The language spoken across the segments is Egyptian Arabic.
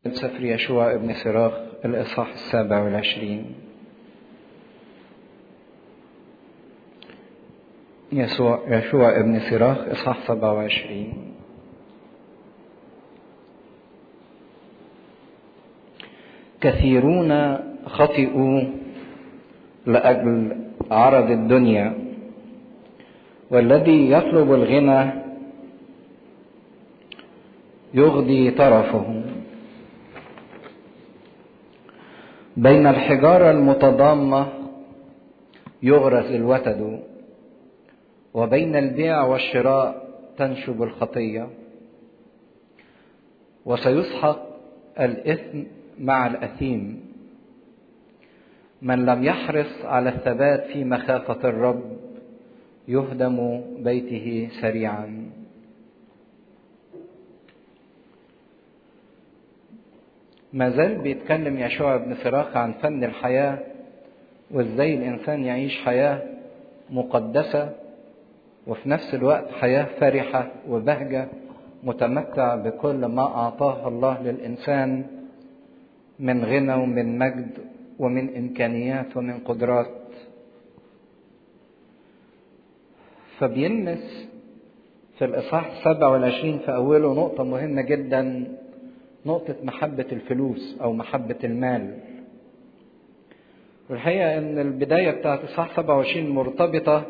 من سفر يشوع ابن سراخ الإصحاح السابع والعشرين يسوع يشوع ابن سراخ إصحاح سبعة وعشرين كثيرون خطئوا لأجل عرض الدنيا والذي يطلب الغنى يغضي طرفه بين الحجارة المتضامة يغرس الوتد وبين البيع والشراء تنشب الخطية وسيسحق الإثم مع الأثيم من لم يحرص على الثبات في مخافة الرب يهدم بيته سريعا ما زال بيتكلم يشوع بن سراخ عن فن الحياة وازاي الإنسان يعيش حياة مقدسة وفي نفس الوقت حياة فرحة وبهجة متمتع بكل ما أعطاه الله للإنسان من غنى ومن مجد ومن إمكانيات ومن قدرات فبيلمس في الإصحاح 27 في أوله نقطة مهمة جدا نقطة محبة الفلوس أو محبة المال. والحقيقة إن البداية بتاعت إصحاح 27 مرتبطة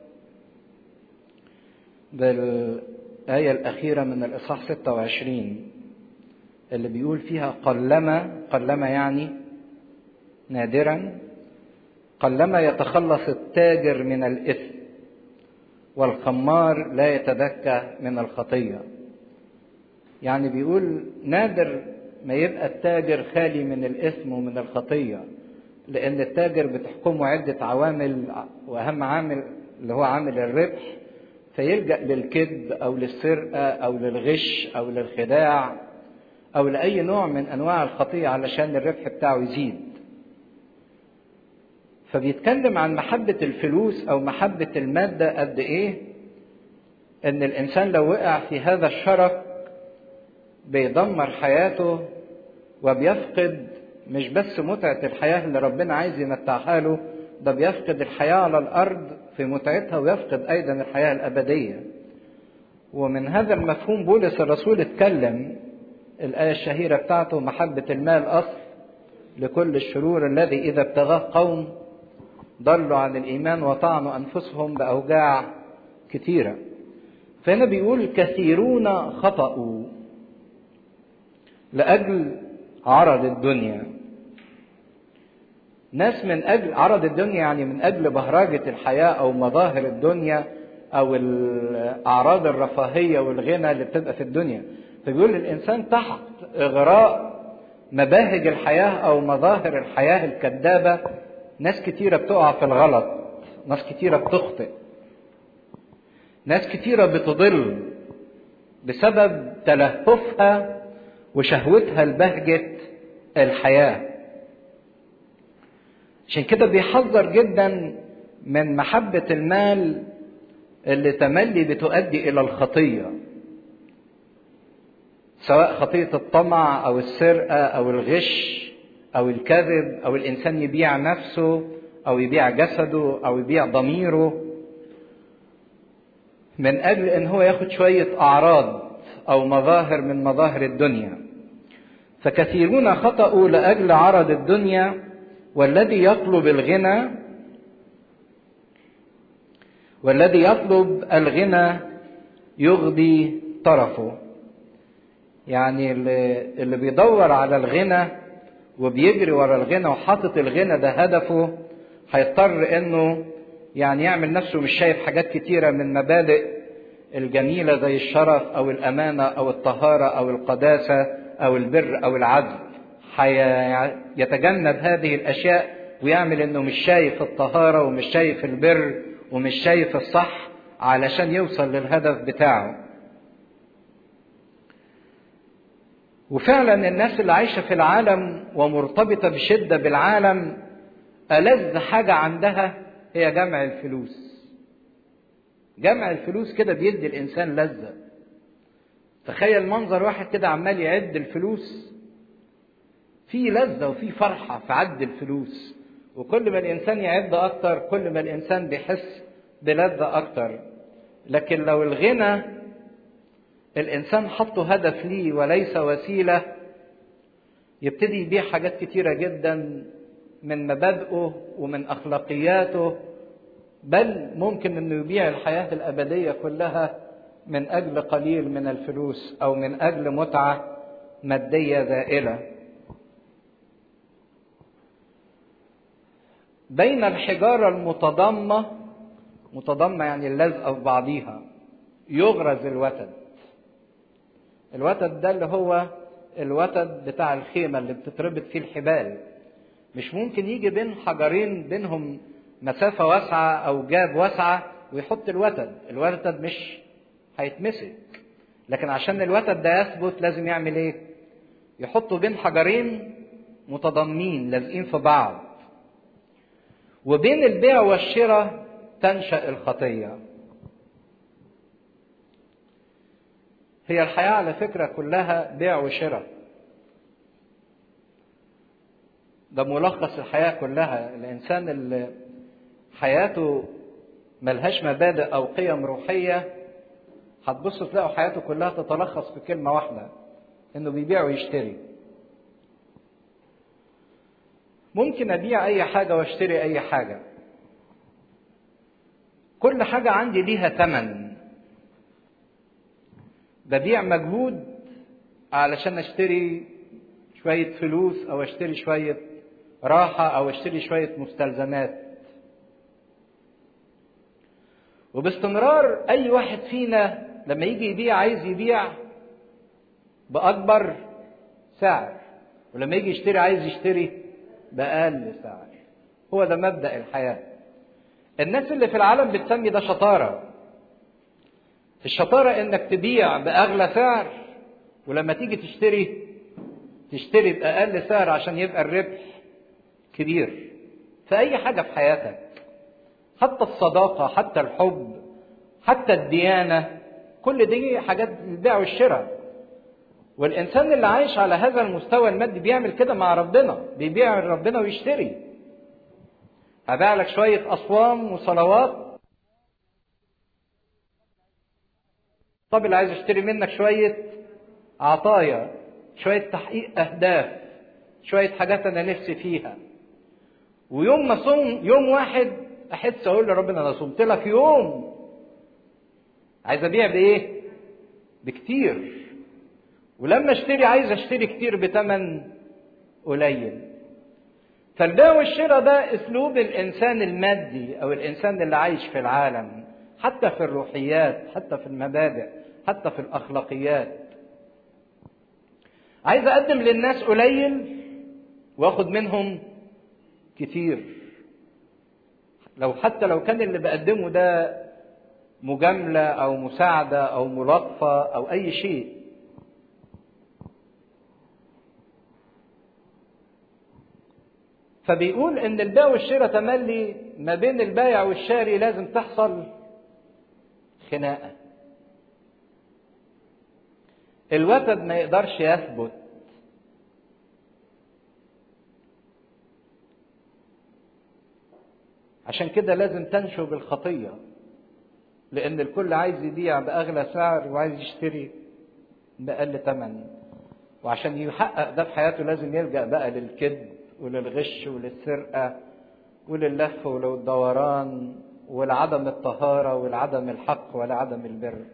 بالآية الأخيرة من الإصحاح 26 اللي بيقول فيها قلما قلما يعني نادرا قلما يتخلص التاجر من الإثم والخمار لا يتذكى من الخطيه يعني بيقول نادر ما يبقى التاجر خالي من الإثم ومن الخطية لأن التاجر بتحكمه عدة عوامل وأهم عامل اللي هو عامل الربح فيلجأ للكذب أو للسرقة أو للغش أو للخداع أو لأي نوع من أنواع الخطية علشان الربح بتاعه يزيد فبيتكلم عن محبة الفلوس أو محبة المادة قد إيه إن الإنسان لو وقع في هذا الشرك بيدمر حياته وبيفقد مش بس متعة الحياة اللي ربنا عايز يمتعها له ده بيفقد الحياة على الأرض في متعتها ويفقد أيضا الحياة الأبدية ومن هذا المفهوم بولس الرسول اتكلم الآية الشهيرة بتاعته محبة المال أصل لكل الشرور الذي إذا ابتغاه قوم ضلوا عن الإيمان وطعنوا أنفسهم بأوجاع كثيرة فهنا بيقول كثيرون خطأوا لأجل عرض الدنيا ناس من أجل عرض الدنيا يعني من أجل بهرجة الحياة أو مظاهر الدنيا أو الأعراض الرفاهية والغنى اللي بتبقى في الدنيا فبيقول الإنسان تحت إغراء مباهج الحياة أو مظاهر الحياة الكذابة ناس كتيرة بتقع في الغلط ناس كتيرة بتخطئ ناس كتيرة بتضل بسبب تلهفها وشهوتها لبهجة الحياة عشان كده بيحذر جدا من محبة المال اللي تملي بتؤدي إلى الخطية سواء خطية الطمع أو السرقة أو الغش أو الكذب أو الإنسان يبيع نفسه أو يبيع جسده أو يبيع ضميره من أجل إن هو ياخد شوية أعراض أو مظاهر من مظاهر الدنيا فكثيرون خطأوا لأجل عرض الدنيا والذي يطلب الغنى والذي يطلب الغنى يغضي طرفه يعني اللي, اللي بيدور على الغنى وبيجري ورا الغنى وحاطط الغنى ده هدفه هيضطر انه يعني يعمل نفسه مش شايف حاجات كتيره من مبادئ الجميله زي الشرف او الامانه او الطهاره او القداسه او البر او العدل يتجنب هذه الاشياء ويعمل انه مش شايف الطهاره ومش شايف البر ومش شايف الصح علشان يوصل للهدف بتاعه وفعلا الناس اللي عايشه في العالم ومرتبطه بشده بالعالم ألذ حاجه عندها هي جمع الفلوس جمع الفلوس كده بيدي الانسان لذه تخيل منظر واحد كده عمال يعد الفلوس في لذة وفي فرحة في عد الفلوس وكل ما الإنسان يعد أكتر كل ما الإنسان بيحس بلذة أكتر لكن لو الغنى الإنسان حطه هدف ليه وليس وسيلة يبتدي يبيع حاجات كتيرة جدا من مبادئه ومن أخلاقياته بل ممكن انه يبيع الحياة الأبدية كلها من أجل قليل من الفلوس أو من أجل متعة مادية زائلة. بين الحجارة المتضامة متضامة يعني اللزقة في بعضيها يغرز الوتد. الوتد ده اللي هو الوتد بتاع الخيمة اللي بتتربط فيه الحبال. مش ممكن يجي بين حجرين بينهم مسافة واسعة أو جاب واسعة ويحط الوتد، الوتد مش هيتمسك. لكن عشان الوتد ده يثبت لازم يعمل إيه؟ يحطه بين حجرين متضامين لازقين في بعض. وبين البيع والشراء تنشأ الخطية. هي الحياة على فكرة كلها بيع وشراء. ده ملخص الحياة كلها الإنسان اللي حياته ملهاش مبادئ أو قيم روحية هتبصوا تلاقوا حياته كلها تتلخص في كلمة واحدة إنه بيبيع ويشتري ممكن أبيع أي حاجة وأشتري أي حاجة كل حاجة عندي ليها ثمن ببيع مجهود علشان أشتري شوية فلوس أو أشتري شوية راحة أو أشتري شوية مستلزمات وباستمرار أي واحد فينا لما يجي يبيع عايز يبيع بأكبر سعر ولما يجي يشتري عايز يشتري بأقل سعر هو ده مبدأ الحياة الناس اللي في العالم بتسمي ده شطارة الشطارة انك تبيع بأغلى سعر ولما تيجي تشتري تشتري بأقل سعر عشان يبقى الربح كبير في أي حاجة في حياتك حتى الصداقة حتى الحب حتى الديانة كل دي حاجات البيع والشراء والإنسان اللي عايش على هذا المستوى المادي بيعمل كده مع ربنا بيبيع ربنا ويشتري هبيع لك شوية أصوام وصلوات طب اللي عايز اشتري منك شوية عطايا شوية تحقيق أهداف شوية حاجات أنا نفسي فيها ويوم ما صوم يوم واحد أحس أقول لربنا أنا صمت لك يوم عايز أبيع بإيه؟ بكتير ولما اشتري عايز اشتري كتير بتمن قليل فالبيع والشراء ده اسلوب الانسان المادي او الانسان اللي عايش في العالم حتى في الروحيات حتى في المبادئ حتى في الاخلاقيات عايز اقدم للناس قليل واخد منهم كتير لو حتى لو كان اللي بقدمه ده مجامله او مساعده او ملاطفه او اي شيء فبيقول ان البيع والشراء تملي ما بين البايع والشاري لازم تحصل خناقه الوتد ما يقدرش يثبت عشان كده لازم تنشو بالخطيه لان الكل عايز يبيع باغلى سعر وعايز يشتري باقل ثمن وعشان يحقق ده في حياته لازم يلجا بقى للكذب وللغش وللسرقة ولللف وللدوران ولعدم الطهارة ولعدم الحق ولعدم البر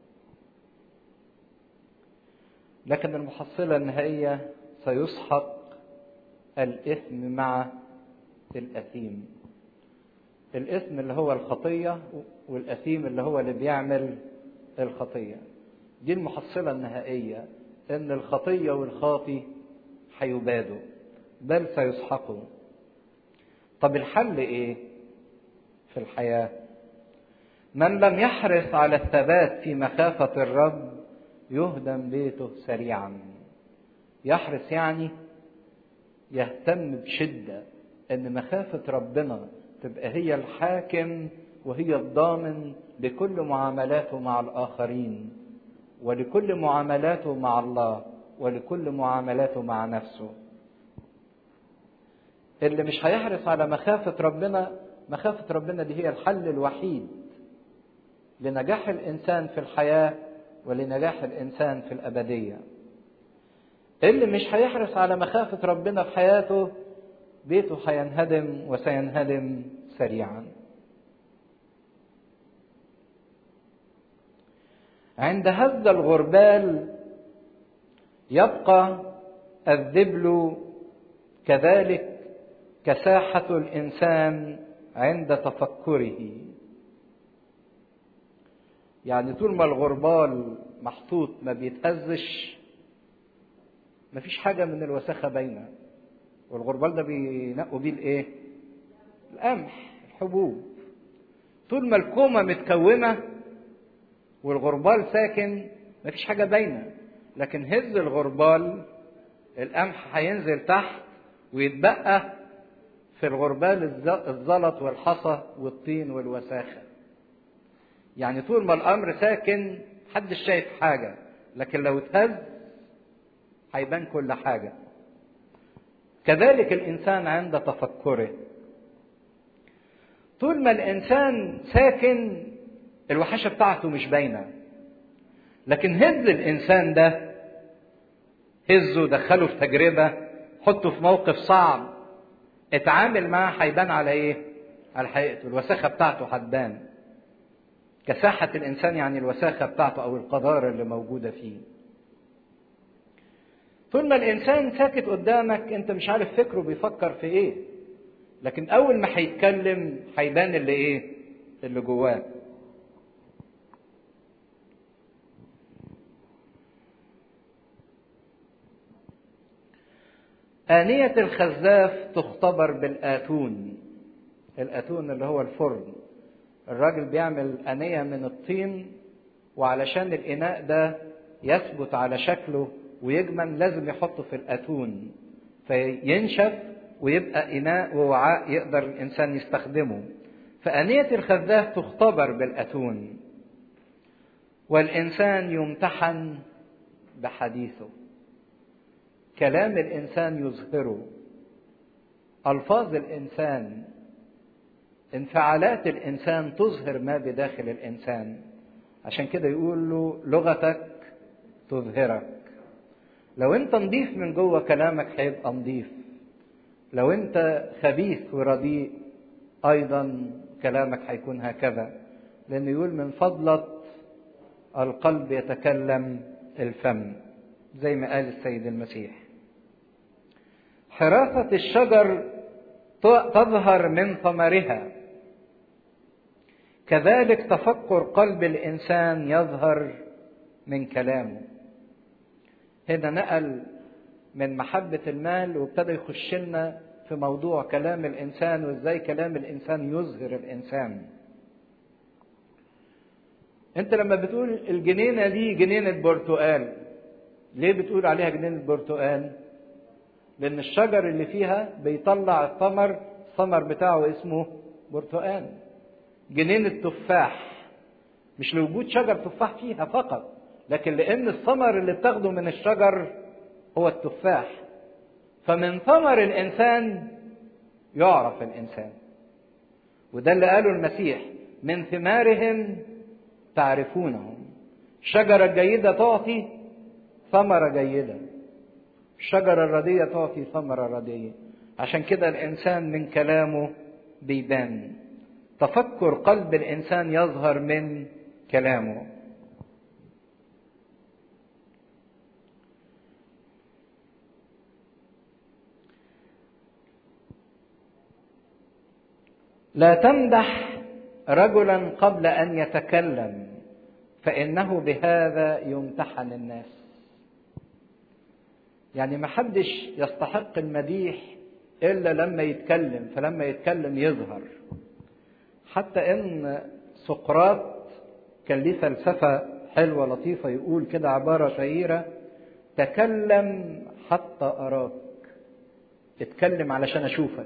لكن المحصلة النهائية سيسحق الإثم مع الأثيم الإثم اللي هو الخطية والأثيم اللي هو اللي بيعمل الخطية دي المحصلة النهائية إن الخطية والخاطي هيبادوا بل سيسحقوا طب الحل ايه في الحياه من لم يحرص على الثبات في مخافه الرب يهدم بيته سريعا يحرص يعني يهتم بشده ان مخافه ربنا تبقى هي الحاكم وهي الضامن لكل معاملاته مع الاخرين ولكل معاملاته مع الله ولكل معاملاته مع نفسه اللي مش هيحرص على مخافة ربنا مخافة ربنا دي هي الحل الوحيد لنجاح الإنسان في الحياة ولنجاح الإنسان في الأبدية اللي مش هيحرص على مخافة ربنا في حياته بيته هينهدم وسينهدم سريعا عند هذا الغربال يبقى الذبل كذلك كساحة الإنسان عند تفكره يعني طول ما الغربال محطوط ما بيتهزش مفيش حاجة من الوساخة باينة والغربال ده بينقوا بيه الايه؟ القمح الحبوب طول ما الكومة متكومة والغربال ساكن مفيش حاجة باينة لكن هز الغربال القمح هينزل تحت ويتبقى في الغربال الزلط والحصى والطين والوساخة يعني طول ما الأمر ساكن محدش شايف حاجة لكن لو اتهز هيبان كل حاجة كذلك الإنسان عند تفكره طول ما الإنسان ساكن الوحشة بتاعته مش باينة لكن هز الإنسان ده هزه دخله في تجربة حطه في موقف صعب اتعامل معاه هيبان على ايه؟ على حقيقته الوساخة بتاعته هتبان كساحة الإنسان يعني الوساخة بتاعته أو القذارة اللي موجودة فيه طول ما الإنسان ساكت قدامك أنت مش عارف فكره بيفكر في إيه لكن أول ما هيتكلم هيبان اللي إيه؟ اللي جواه آنية الخزاف تختبر بالآتون الآتون اللي هو الفرن الراجل بيعمل آنية من الطين وعلشان الإناء ده يثبت على شكله ويجمل لازم يحطه في الآتون فينشف ويبقى إناء ووعاء يقدر الإنسان يستخدمه فآنية الخزاف تختبر بالأتون والإنسان يمتحن بحديثه كلام الإنسان يظهره ألفاظ الإنسان انفعالات الإنسان تظهر ما بداخل الإنسان عشان كده يقول له لغتك تظهرك لو انت نضيف من جوه كلامك هيبقى نضيف لو انت خبيث ورديء ايضا كلامك هيكون هكذا لانه يقول من فضلة القلب يتكلم الفم زي ما قال السيد المسيح حراسة الشجر تظهر من ثمرها كذلك تفكر قلب الانسان يظهر من كلامه هنا نقل من محبة المال وابتدى يخش لنا في موضوع كلام الإنسان وإزاي كلام الإنسان يظهر الإنسان. أنت لما بتقول الجنينة دي جنينة برتقال ليه بتقول عليها جنينة برتقال؟ لأن الشجر اللي فيها بيطلع الثمر الثمر بتاعه اسمه برتقال. جنينة تفاح مش لوجود شجر تفاح فيها فقط لكن لأن الثمر اللي بتاخده من الشجر هو التفاح فمن ثمر الإنسان يعرف الإنسان وده اللي قاله المسيح من ثمارهم تعرفونهم الشجرة الجيدة تعطي ثمرة جيدة الشجرة الردية تعطي ثمرة ردية عشان كده الإنسان من كلامه بيبان تفكر قلب الإنسان يظهر من كلامه لا تمدح رجلا قبل ان يتكلم فانه بهذا يمتحن الناس يعني ما حدش يستحق المديح الا لما يتكلم فلما يتكلم يظهر حتى ان سقراط كان ليه فلسفه حلوه لطيفه يقول كده عباره شهيره تكلم حتى اراك اتكلم علشان اشوفك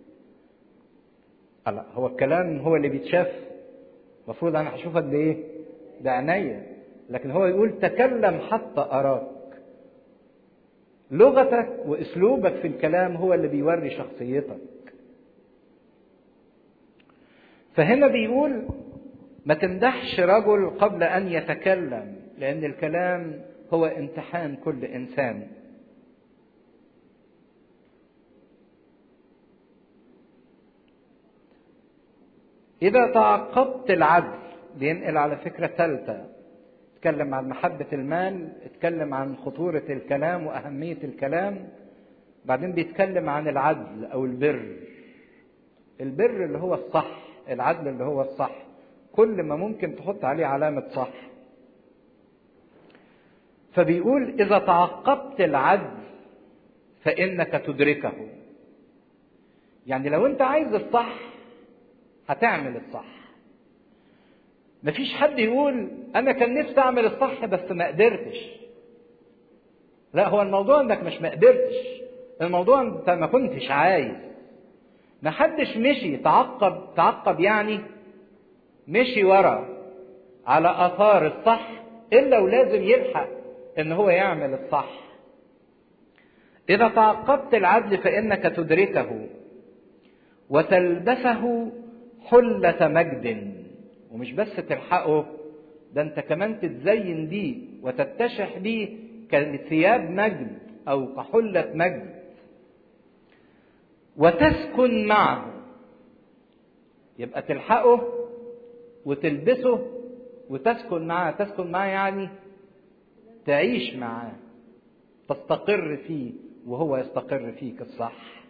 لا هو الكلام هو اللي بيتشاف المفروض انا هشوفك بايه بعينيا لكن هو يقول تكلم حتى اراك لغتك واسلوبك في الكلام هو اللي بيوري شخصيتك فهنا بيقول ما تمدحش رجل قبل ان يتكلم لان الكلام هو امتحان كل انسان اذا تعقبت العدل بينقل على فكره ثالثه اتكلم عن محبه المال اتكلم عن خطوره الكلام واهميه الكلام بعدين بيتكلم عن العدل او البر البر اللي هو الصح العدل اللي هو الصح كل ما ممكن تحط عليه علامه صح فبيقول اذا تعقبت العدل فانك تدركه يعني لو انت عايز الصح هتعمل الصح مفيش حد يقول انا كان نفسي اعمل الصح بس ما قدرتش لا هو الموضوع انك مش ما قدرتش الموضوع انت ما كنتش عايز ما حدش مشي تعقب تعقب يعني مشي ورا على اثار الصح الا ولازم يلحق ان هو يعمل الصح اذا تعقبت العدل فانك تدركه وتلبسه حلة مجد ومش بس تلحقه ده انت كمان تتزين بيه وتتشح بيه كثياب مجد او كحلة مجد وتسكن معه يبقى تلحقه وتلبسه وتسكن معاه تسكن معاه يعني تعيش معاه تستقر فيه وهو يستقر فيك الصح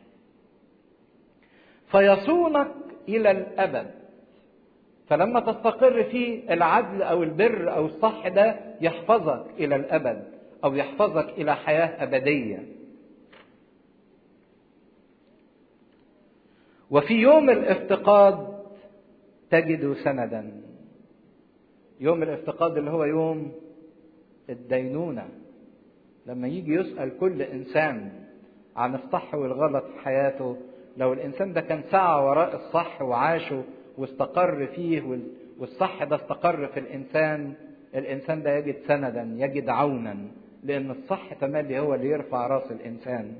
فيصونك الى الابد فلما تستقر فيه العدل او البر او الصح ده يحفظك الى الابد او يحفظك الى حياه ابديه وفي يوم الافتقاد تجد سندا يوم الافتقاد اللي هو يوم الدينونه لما يجي يسال كل انسان عن الصح والغلط في حياته لو الانسان ده كان سعى وراء الصح وعاشه واستقر فيه والصح ده استقر في الانسان الانسان ده يجد سندا يجد عونا لان الصح تملي هو اللي يرفع راس الانسان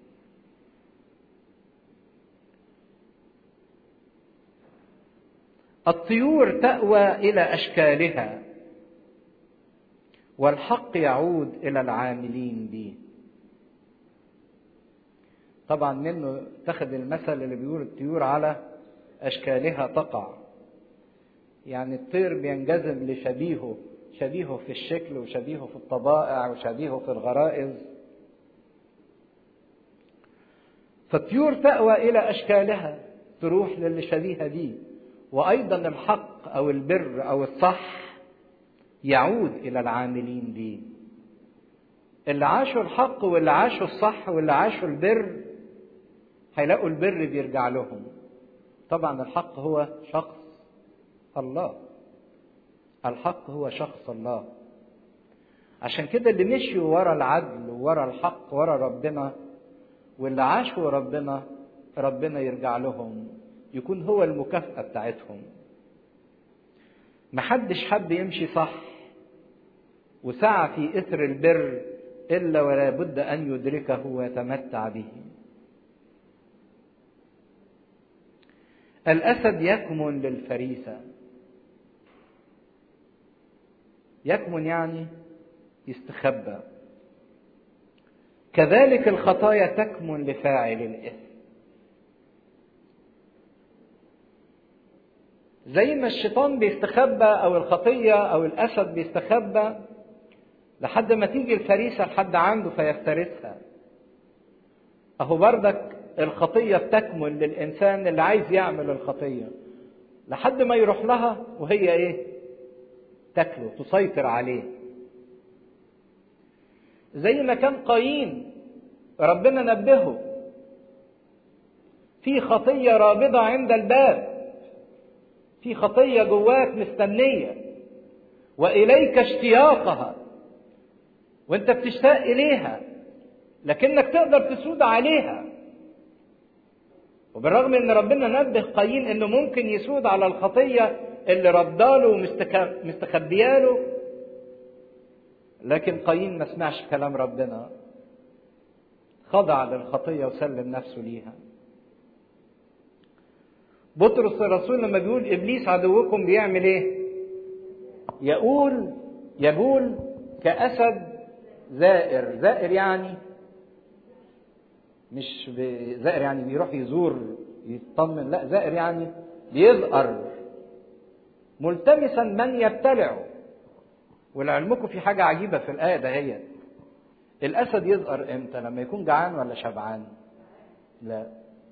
الطيور تأوى إلى أشكالها والحق يعود إلى العاملين به طبعا منه اتخذ المثل اللي بيقول الطيور على اشكالها تقع يعني الطير بينجذب لشبيهه شبيهه في الشكل وشبيهه في الطبائع وشبيهه في الغرائز فالطيور تأوى إلى أشكالها تروح للي شبيهة بيه وأيضا الحق أو البر أو الصح يعود إلى العاملين به اللي عاشوا الحق واللي عاشوا الصح واللي عاشوا البر هيلاقوا البر بيرجع لهم طبعا الحق هو شخص الله الحق هو شخص الله عشان كده اللي مشيوا ورا العدل ورا الحق ورا ربنا واللي عاشوا ربنا ربنا يرجع لهم يكون هو المكافأة بتاعتهم محدش حب يمشي صح وسعى في إثر البر إلا ولا بد أن يدركه ويتمتع به الأسد يكمن للفريسة يكمن يعني يستخبى كذلك الخطايا تكمن لفاعل الإثم زي ما الشيطان بيستخبى أو الخطية أو الأسد بيستخبى لحد ما تيجي الفريسة لحد عنده فيفترسها أهو بردك الخطية بتكمل للإنسان اللي عايز يعمل الخطية لحد ما يروح لها وهي إيه؟ تاكله تسيطر عليه زي ما كان قايين ربنا نبهه في خطية رابضة عند الباب في خطية جواك مستنية وإليك اشتياقها وانت بتشتاق إليها لكنك تقدر تسود عليها وبالرغم ان ربنا نبه قايين انه ممكن يسود على الخطيه اللي رداله ومستخبياله لكن قايين ما سمعش كلام ربنا خضع للخطية وسلم نفسه ليها بطرس الرسول لما بيقول ابليس عدوكم بيعمل ايه يقول يقول كاسد زائر زائر يعني مش زائر يعني بيروح يزور يطمن لا زائر يعني بيزقر ملتمسا من يبتلعه ولعلمكم في حاجة عجيبة في الآية دهيت الأسد يزقر إمتى لما يكون جعان ولا شبعان لا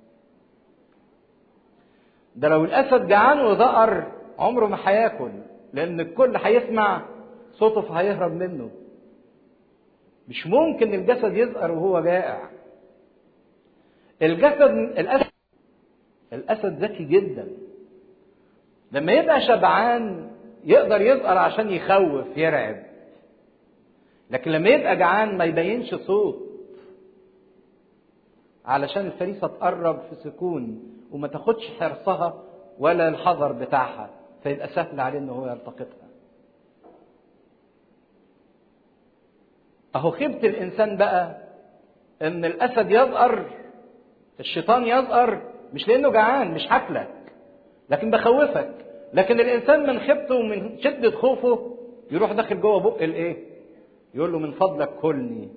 ده لو الأسد جعان وزقر عمره ما هياكل لأن الكل هيسمع صوته فهيهرب منه مش ممكن الجسد يزقر وهو جائع الجسد الأسد الأسد ذكي جدا لما يبقى شبعان يقدر يزقر عشان يخوف يرعب لكن لما يبقى جعان ما يبينش صوت علشان الفريسة تقرب في سكون وما تاخدش حرصها ولا الحذر بتاعها فيبقى سهل عليه ان هو يلتقطها اهو خيبة الانسان بقى ان الاسد يزقر الشيطان يزقر مش لانه جعان مش هاكلك لكن بخوفك لكن الانسان من خيبته ومن شده خوفه يروح داخل جوه بق الايه يقول له من فضلك كلني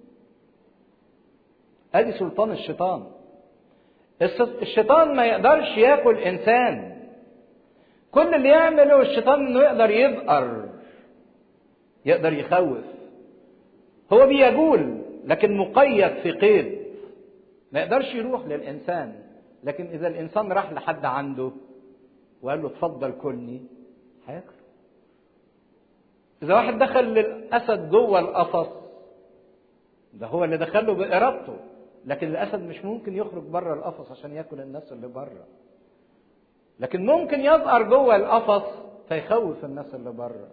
ادي سلطان الشيطان الشيطان ما يقدرش ياكل انسان كل اللي يعمله الشيطان انه يقدر يبقر يقدر يخوف هو بيجول لكن مقيد في قيد ما يقدرش يروح للانسان لكن اذا الانسان راح لحد عنده وقال له اتفضل كلني هياكله اذا واحد دخل للاسد جوه القفص ده هو اللي دخله بارادته لكن الاسد مش ممكن يخرج بره القفص عشان ياكل الناس اللي بره لكن ممكن يظهر جوه القفص فيخوف الناس اللي بره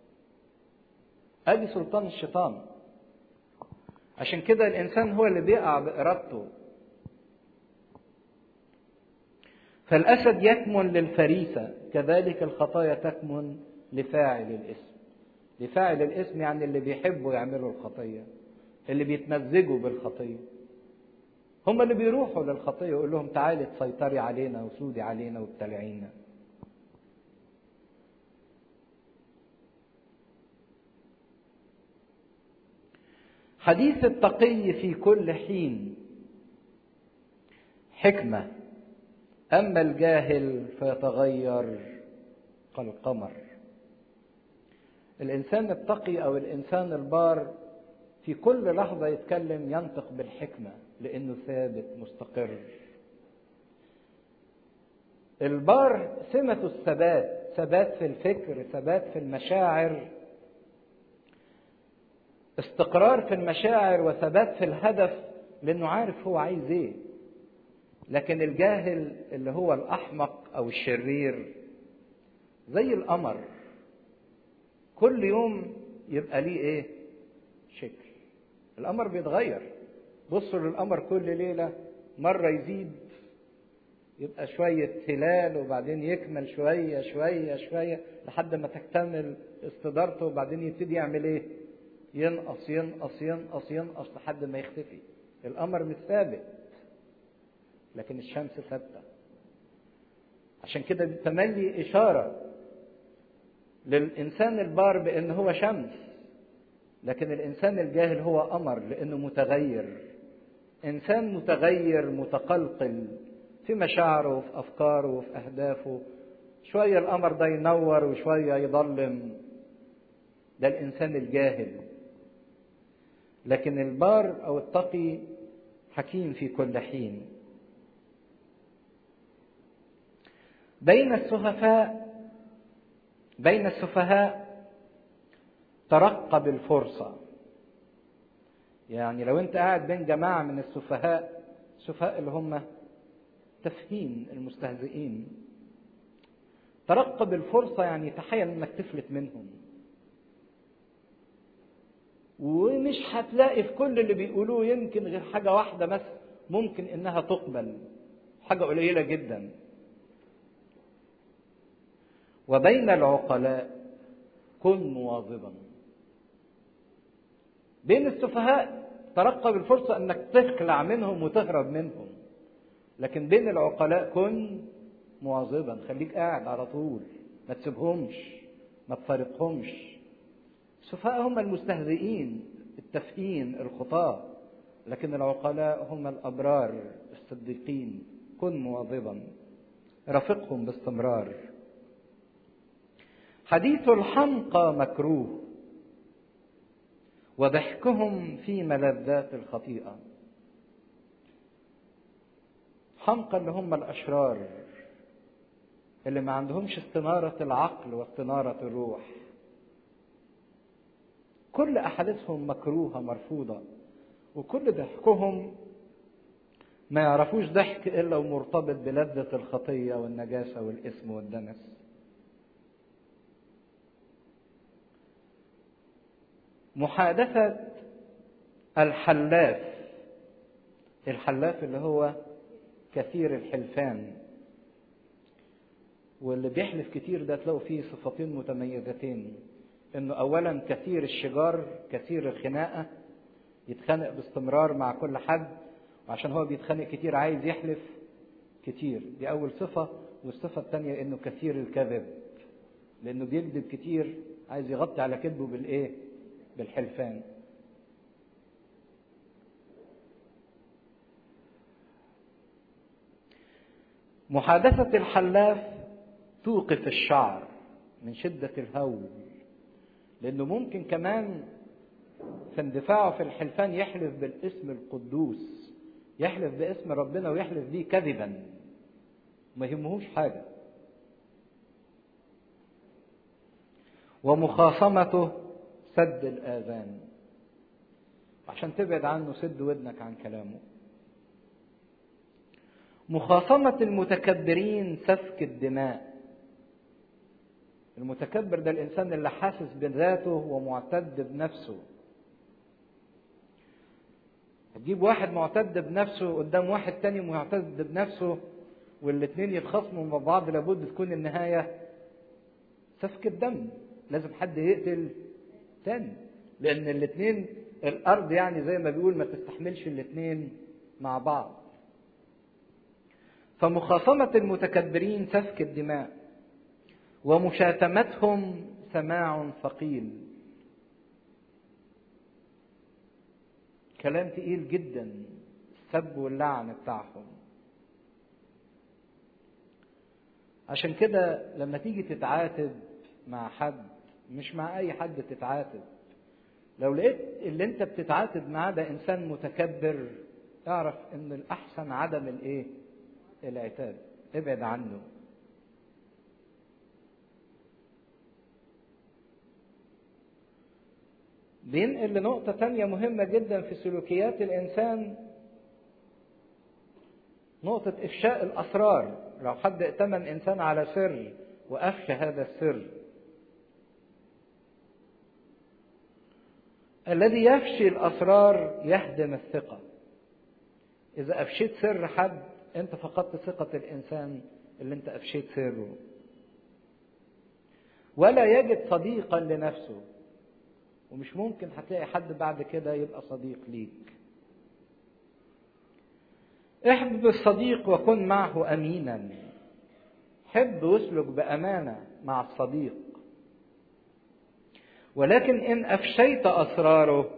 ادي سلطان الشيطان عشان كده الانسان هو اللي بيقع بارادته فالاسد يكمن للفريسه كذلك الخطايا تكمن لفاعل الاسم لفاعل الاسم يعني اللي بيحبوا يعملوا الخطيه اللي بيتمزجوا بالخطيه هم اللي بيروحوا للخطيه ويقول لهم تعالي تسيطري علينا وسودي علينا وابتلعينا حديث التقي في كل حين حكمه اما الجاهل فيتغير كالقمر الانسان التقي او الانسان البار في كل لحظه يتكلم ينطق بالحكمه لانه ثابت مستقر البار سمة الثبات ثبات في الفكر ثبات في المشاعر استقرار في المشاعر وثبات في الهدف لانه عارف هو عايز ايه لكن الجاهل اللي هو الاحمق او الشرير زي القمر كل يوم يبقى ليه ايه شكل القمر بيتغير بصوا للقمر كل ليله مره يزيد يبقى شوية هلال وبعدين يكمل شوية شوية شوية لحد ما تكتمل استدارته وبعدين يبتدي يعمل ايه؟ ينقص ينقص ينقص ينقص لحد ما يختفي. القمر مش ثابت. لكن الشمس ثابتة. عشان كده تملي إشارة للإنسان البار بأن هو شمس. لكن الإنسان الجاهل هو قمر لأنه متغير. إنسان متغير متقلقل في مشاعره وفي أفكاره وفي أهدافه شوية القمر ده ينور وشوية يضلم ده الإنسان الجاهل لكن البار أو التقي حكيم في كل حين بين السهفاء بين السفهاء ترقب الفرصة يعني لو انت قاعد بين جماعة من السفهاء السفهاء اللي هم تفهيم المستهزئين ترقب الفرصة يعني تخيل انك تفلت منهم ومش هتلاقي في كل اللي بيقولوه يمكن غير حاجة واحدة بس ممكن انها تقبل حاجة قليلة جدا وبين العقلاء كن مواظبا بين السفهاء ترقب الفرصة انك تخلع منهم وتهرب منهم لكن بين العقلاء كن مواظبا خليك قاعد على طول ما تسيبهمش ما تفارقهمش السفهاء هم المستهزئين التافهين الخطاة لكن العقلاء هم الأبرار الصديقين كن مواظبا رافقهم باستمرار حديث الحمقى مكروه وضحكهم في ملذات الخطيئة حمقى اللي هم الأشرار اللي ما عندهمش استنارة العقل واستنارة الروح كل أحاديثهم مكروهة مرفوضة وكل ضحكهم ما يعرفوش ضحك إلا ومرتبط بلذة الخطية والنجاسة والإثم والدنس محادثة الحلاف الحلاف اللي هو كثير الحلفان واللي بيحلف كتير ده تلاقوا فيه صفتين متميزتين انه اولا كثير الشجار كثير الخناقه يتخانق باستمرار مع كل حد وعشان هو بيتخانق كتير عايز يحلف كتير دي اول صفه والصفه الثانيه انه كثير الكذب لانه بيكذب كتير عايز يغطي على كذبه بالايه بالحلفان محادثة الحلاف توقف الشعر من شدة الهول لأنه ممكن كمان في اندفاعه في الحلفان يحلف بالاسم القدوس يحلف باسم ربنا ويحلف بيه كذبا ما يهمهوش حاجة ومخاصمته سد الآذان عشان تبعد عنه سد ودنك عن كلامه مخاصمة المتكبرين سفك الدماء المتكبر ده الإنسان اللي حاسس بذاته ومعتد بنفسه تجيب واحد معتد بنفسه قدام واحد تاني معتد بنفسه والاتنين يتخاصموا مع بعض لابد تكون النهاية سفك الدم لازم حد يقتل تاني لأن الاتنين الأرض يعني زي ما بيقول ما تستحملش الاتنين مع بعض فمخاصمة المتكبرين سفك الدماء ومشاتمتهم سماع ثقيل كلام تقيل جدا السب واللعن بتاعهم عشان كده لما تيجي تتعاتب مع حد مش مع اي حد تتعاتب لو لقيت اللي انت بتتعاتب معاه ده انسان متكبر اعرف ان الاحسن عدم الايه العتاب ابعد عنه بينقل لنقطة تانية مهمة جدا في سلوكيات الإنسان نقطة إفشاء الأسرار لو حد ائتمن إنسان على سر وأفشى هذا السر الذي يفشي الأسرار يهدم الثقة إذا أفشيت سر حد أنت فقدت ثقة الإنسان اللي أنت أفشيت سره ولا يجد صديقا لنفسه ومش ممكن هتلاقي حد بعد كده يبقى صديق ليك احبب الصديق وكن معه امينا حب واسلك بامانه مع الصديق ولكن ان افشيت اسراره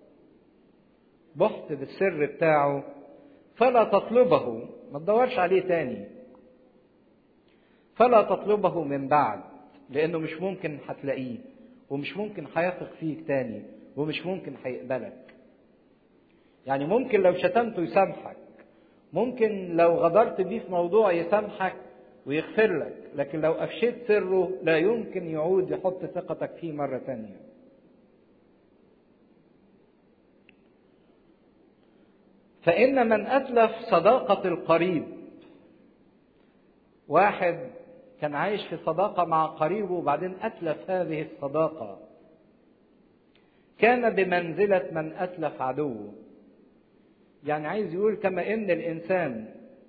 بحت بالسر بتاعه فلا تطلبه ما تدورش عليه تاني فلا تطلبه من بعد لانه مش ممكن هتلاقيه ومش ممكن هيثق فيك تاني ومش ممكن هيقبلك يعني ممكن لو شتمته يسامحك ممكن لو غدرت بيه في موضوع يسامحك ويغفر لك لكن لو أفشيت سره لا يمكن يعود يحط ثقتك فيه مرة تانية فإن من أتلف صداقة القريب واحد كان عايش في صداقة مع قريبه وبعدين أتلف هذه الصداقة كان بمنزلة من أتلف عدوه يعني عايز يقول كما إن الإنسان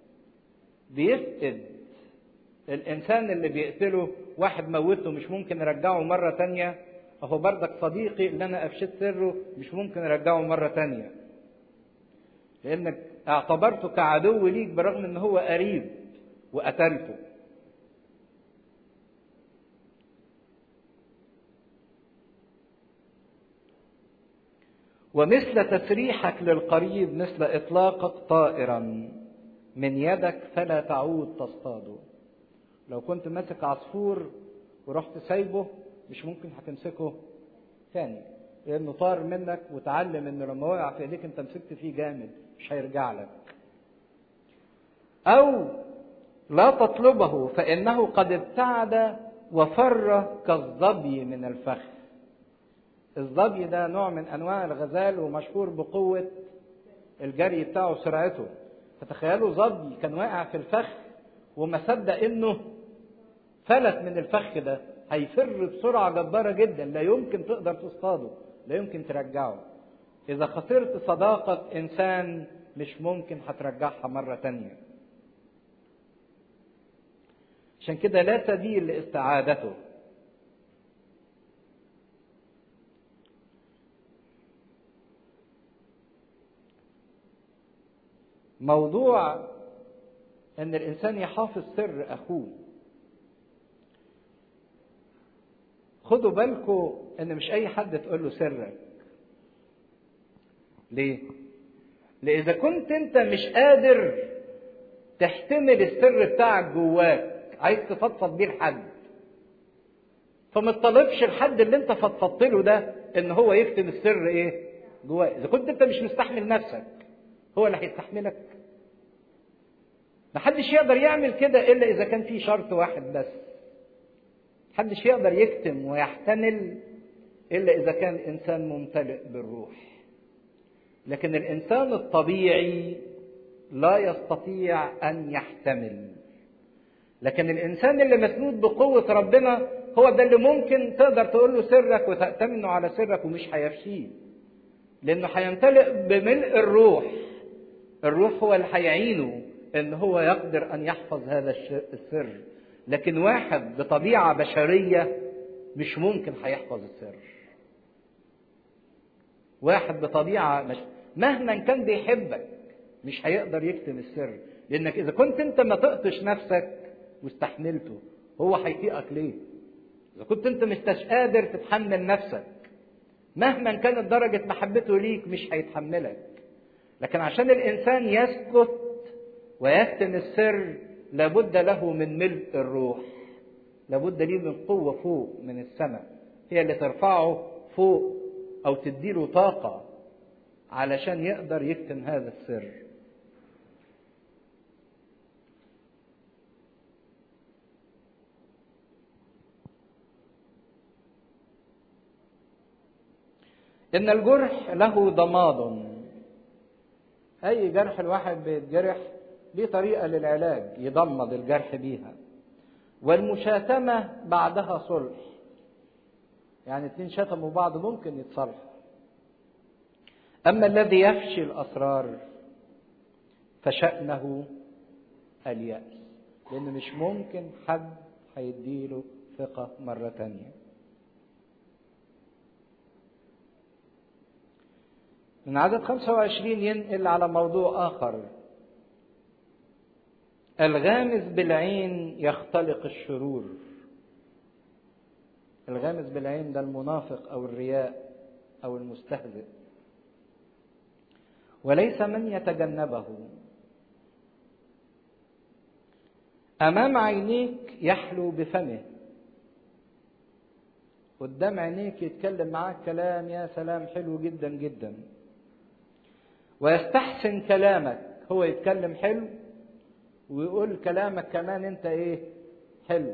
بيفقد الإنسان اللي بيقتله واحد موته مش ممكن يرجعه مرة تانية أهو بردك صديقي اللي أنا أفشيت سره مش ممكن أرجعه مرة تانية لانك اعتبرته كعدو ليك برغم ان هو قريب وقتلته ومثل تسريحك للقريب مثل اطلاقك طائرا من يدك فلا تعود تصطاده لو كنت ماسك عصفور ورحت سايبه مش ممكن هتمسكه تاني لانه طار منك وتعلم انه لما وقع في ايديك انت مسكت فيه جامد مش هيرجع لك او لا تطلبه فانه قد ابتعد وفر كالظبي من الفخ الظبي ده نوع من انواع الغزال ومشهور بقوه الجري بتاعه وسرعته فتخيلوا ظبي كان واقع في الفخ وما صدق انه فلت من الفخ ده هيفر بسرعه جباره جدا لا يمكن تقدر تصطاده لا يمكن ترجعه اذا خسرت صداقه انسان مش ممكن هترجعها مره تانيه عشان كده لا سبيل لاستعادته موضوع ان الانسان يحافظ سر اخوه خدوا بالكم ان مش اي حد تقول له سرك ليه لإذا كنت انت مش قادر تحتمل السر بتاعك جواك عايز تفضفض بيه لحد فما تطلبش الحد اللي انت فضفضت له ده ان هو يكتب السر ايه جواك اذا كنت انت مش مستحمل نفسك هو اللي هيستحملك محدش يقدر يعمل كده الا اذا كان في شرط واحد بس محدش يقدر يكتم ويحتمل الا اذا كان انسان ممتلئ بالروح لكن الانسان الطبيعي لا يستطيع ان يحتمل لكن الانسان اللي مسنود بقوه ربنا هو ده اللي ممكن تقدر تقول له سرك وتأتمنه على سرك ومش هيفشيه لانه هيمتلئ بملء الروح الروح هو اللي هيعينه ان هو يقدر ان يحفظ هذا السر لكن واحد بطبيعه بشريه مش ممكن هيحفظ السر واحد بطبيعه مش مهما كان بيحبك مش هيقدر يكتم السر لانك اذا كنت انت ما تقطش نفسك واستحملته هو هيطيقك ليه اذا كنت انت مش قادر تتحمل نفسك مهما كانت درجه محبته ليك مش هيتحملك لكن عشان الانسان يسكت ويكتم السر لابد له من ملء الروح لابد ليه من قوة فوق من السماء هي اللي ترفعه فوق أو تديله طاقة علشان يقدر يكتم هذا السر إن الجرح له ضماد أي جرح الواحد بيتجرح ليه طريقة للعلاج يضمد الجرح بيها والمشاتمة بعدها صلح يعني اتنين شتموا بعض ممكن يتصالحوا أما الذي يفشي الأسرار فشأنه اليأس لأن مش ممكن حد هيديله ثقة مرة تانية من عدد 25 ينقل على موضوع آخر الغامز بالعين يختلق الشرور الغامز بالعين ده المنافق او الرياء او المستهزئ وليس من يتجنبه امام عينيك يحلو بفمه قدام عينيك يتكلم معاك كلام يا سلام حلو جدا جدا ويستحسن كلامك هو يتكلم حلو ويقول كلامك كمان انت ايه حلو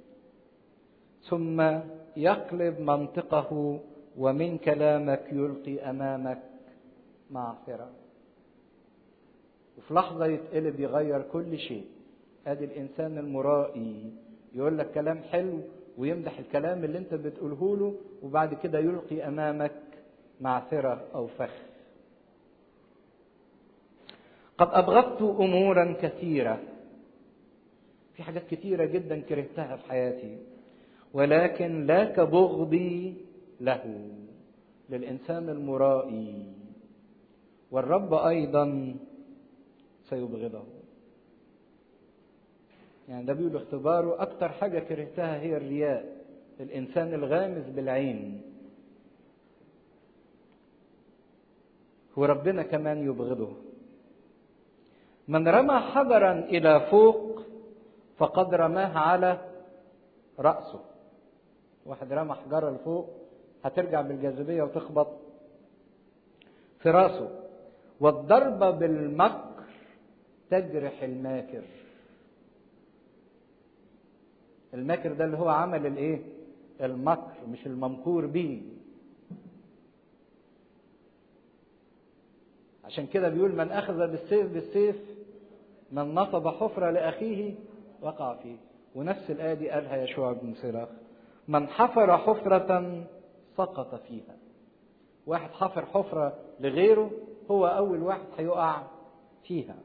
ثم يقلب منطقه ومن كلامك يلقي امامك معصره وفي لحظه يتقلب يغير كل شيء ادي الانسان المرائي يقول لك كلام حلو ويمدح الكلام اللي انت بتقوله له وبعد كده يلقي امامك معثره او فخ قد أبغضت أمورا كثيرة في حاجات كثيرة جدا كرهتها في حياتي ولكن لا كبغضي له للإنسان المرائي والرب أيضا سيبغضه يعني ده بيقول اختباره أكتر حاجة كرهتها هي الرياء الإنسان الغامز بالعين وربنا كمان يبغضه من رمى حجرا إلى فوق فقد رماه على رأسه واحد رمى حجرة لفوق هترجع بالجاذبية وتخبط في راسه والضربة بالمكر تجرح الماكر الماكر ده اللي هو عمل الايه المكر مش الممكور به عشان كده بيقول من اخذ بالسيف بالسيف من نصب حفرة لاخيه وقع فيه ونفس الايه دي قالها يشوع بن سراخ من حفر حفرة سقط فيها واحد حفر حفرة لغيره هو أول واحد هيقع فيها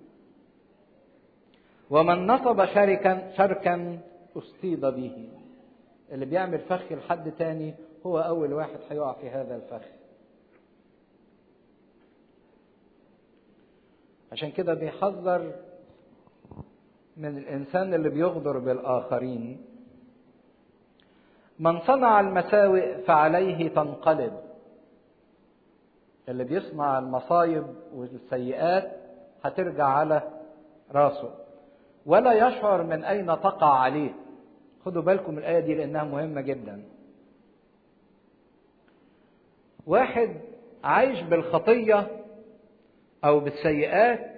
ومن نصب شركا شركا أصيب به اللي بيعمل فخ لحد تاني هو أول واحد هيقع في هذا الفخ عشان كده بيحذر من الإنسان اللي بيغدر بالآخرين من صنع المساوئ فعليه تنقلب اللي بيصنع المصايب والسيئات هترجع على راسه ولا يشعر من اين تقع عليه خدوا بالكم من الايه دي لانها مهمه جدا واحد عايش بالخطيه او بالسيئات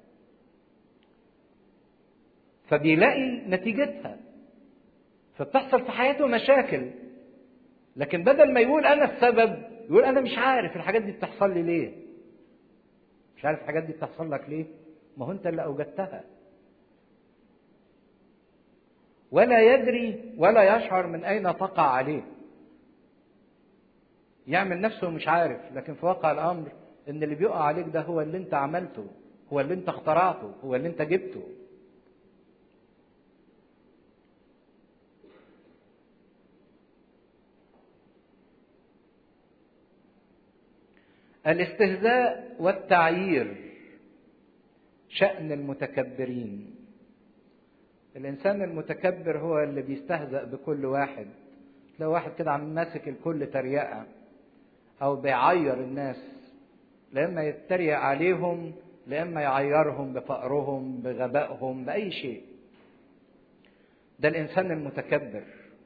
فبيلاقي نتيجتها فبتحصل في حياته مشاكل لكن بدل ما يقول انا السبب يقول انا مش عارف الحاجات دي بتحصل لي ليه مش عارف الحاجات دي بتحصل لك ليه ما هو انت اللي اوجدتها ولا يدري ولا يشعر من اين تقع عليه يعمل نفسه مش عارف لكن في واقع الامر ان اللي بيقع عليك ده هو اللي انت عملته هو اللي انت اخترعته هو اللي انت جبته الاستهزاء والتعيير شأن المتكبرين الإنسان المتكبر هو اللي بيستهزأ بكل واحد لو واحد كده عم ماسك الكل تريقة أو بيعير الناس لإما يتريق عليهم لإما يعيرهم بفقرهم بغبائهم بأي شيء ده الإنسان المتكبر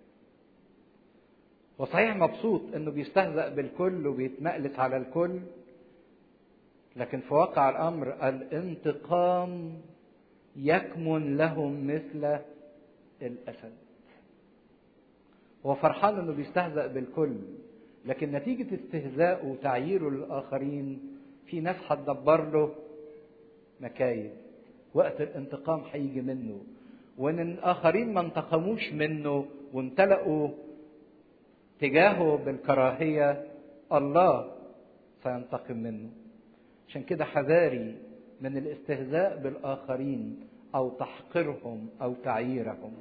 وصحيح مبسوط انه بيستهزأ بالكل وبيتمقلس على الكل لكن في واقع الامر الانتقام يكمن لهم مثل الاسد هو فرحان انه بيستهزأ بالكل لكن نتيجة استهزائه وتعييره للآخرين في ناس هتدبر له مكايد وقت الانتقام هيجي منه وان الاخرين ما انتقموش منه وامتلأوا تجاهه بالكراهية الله سينتقم منه عشان كده حذاري من الاستهزاء بالآخرين أو تحقيرهم أو تعييرهم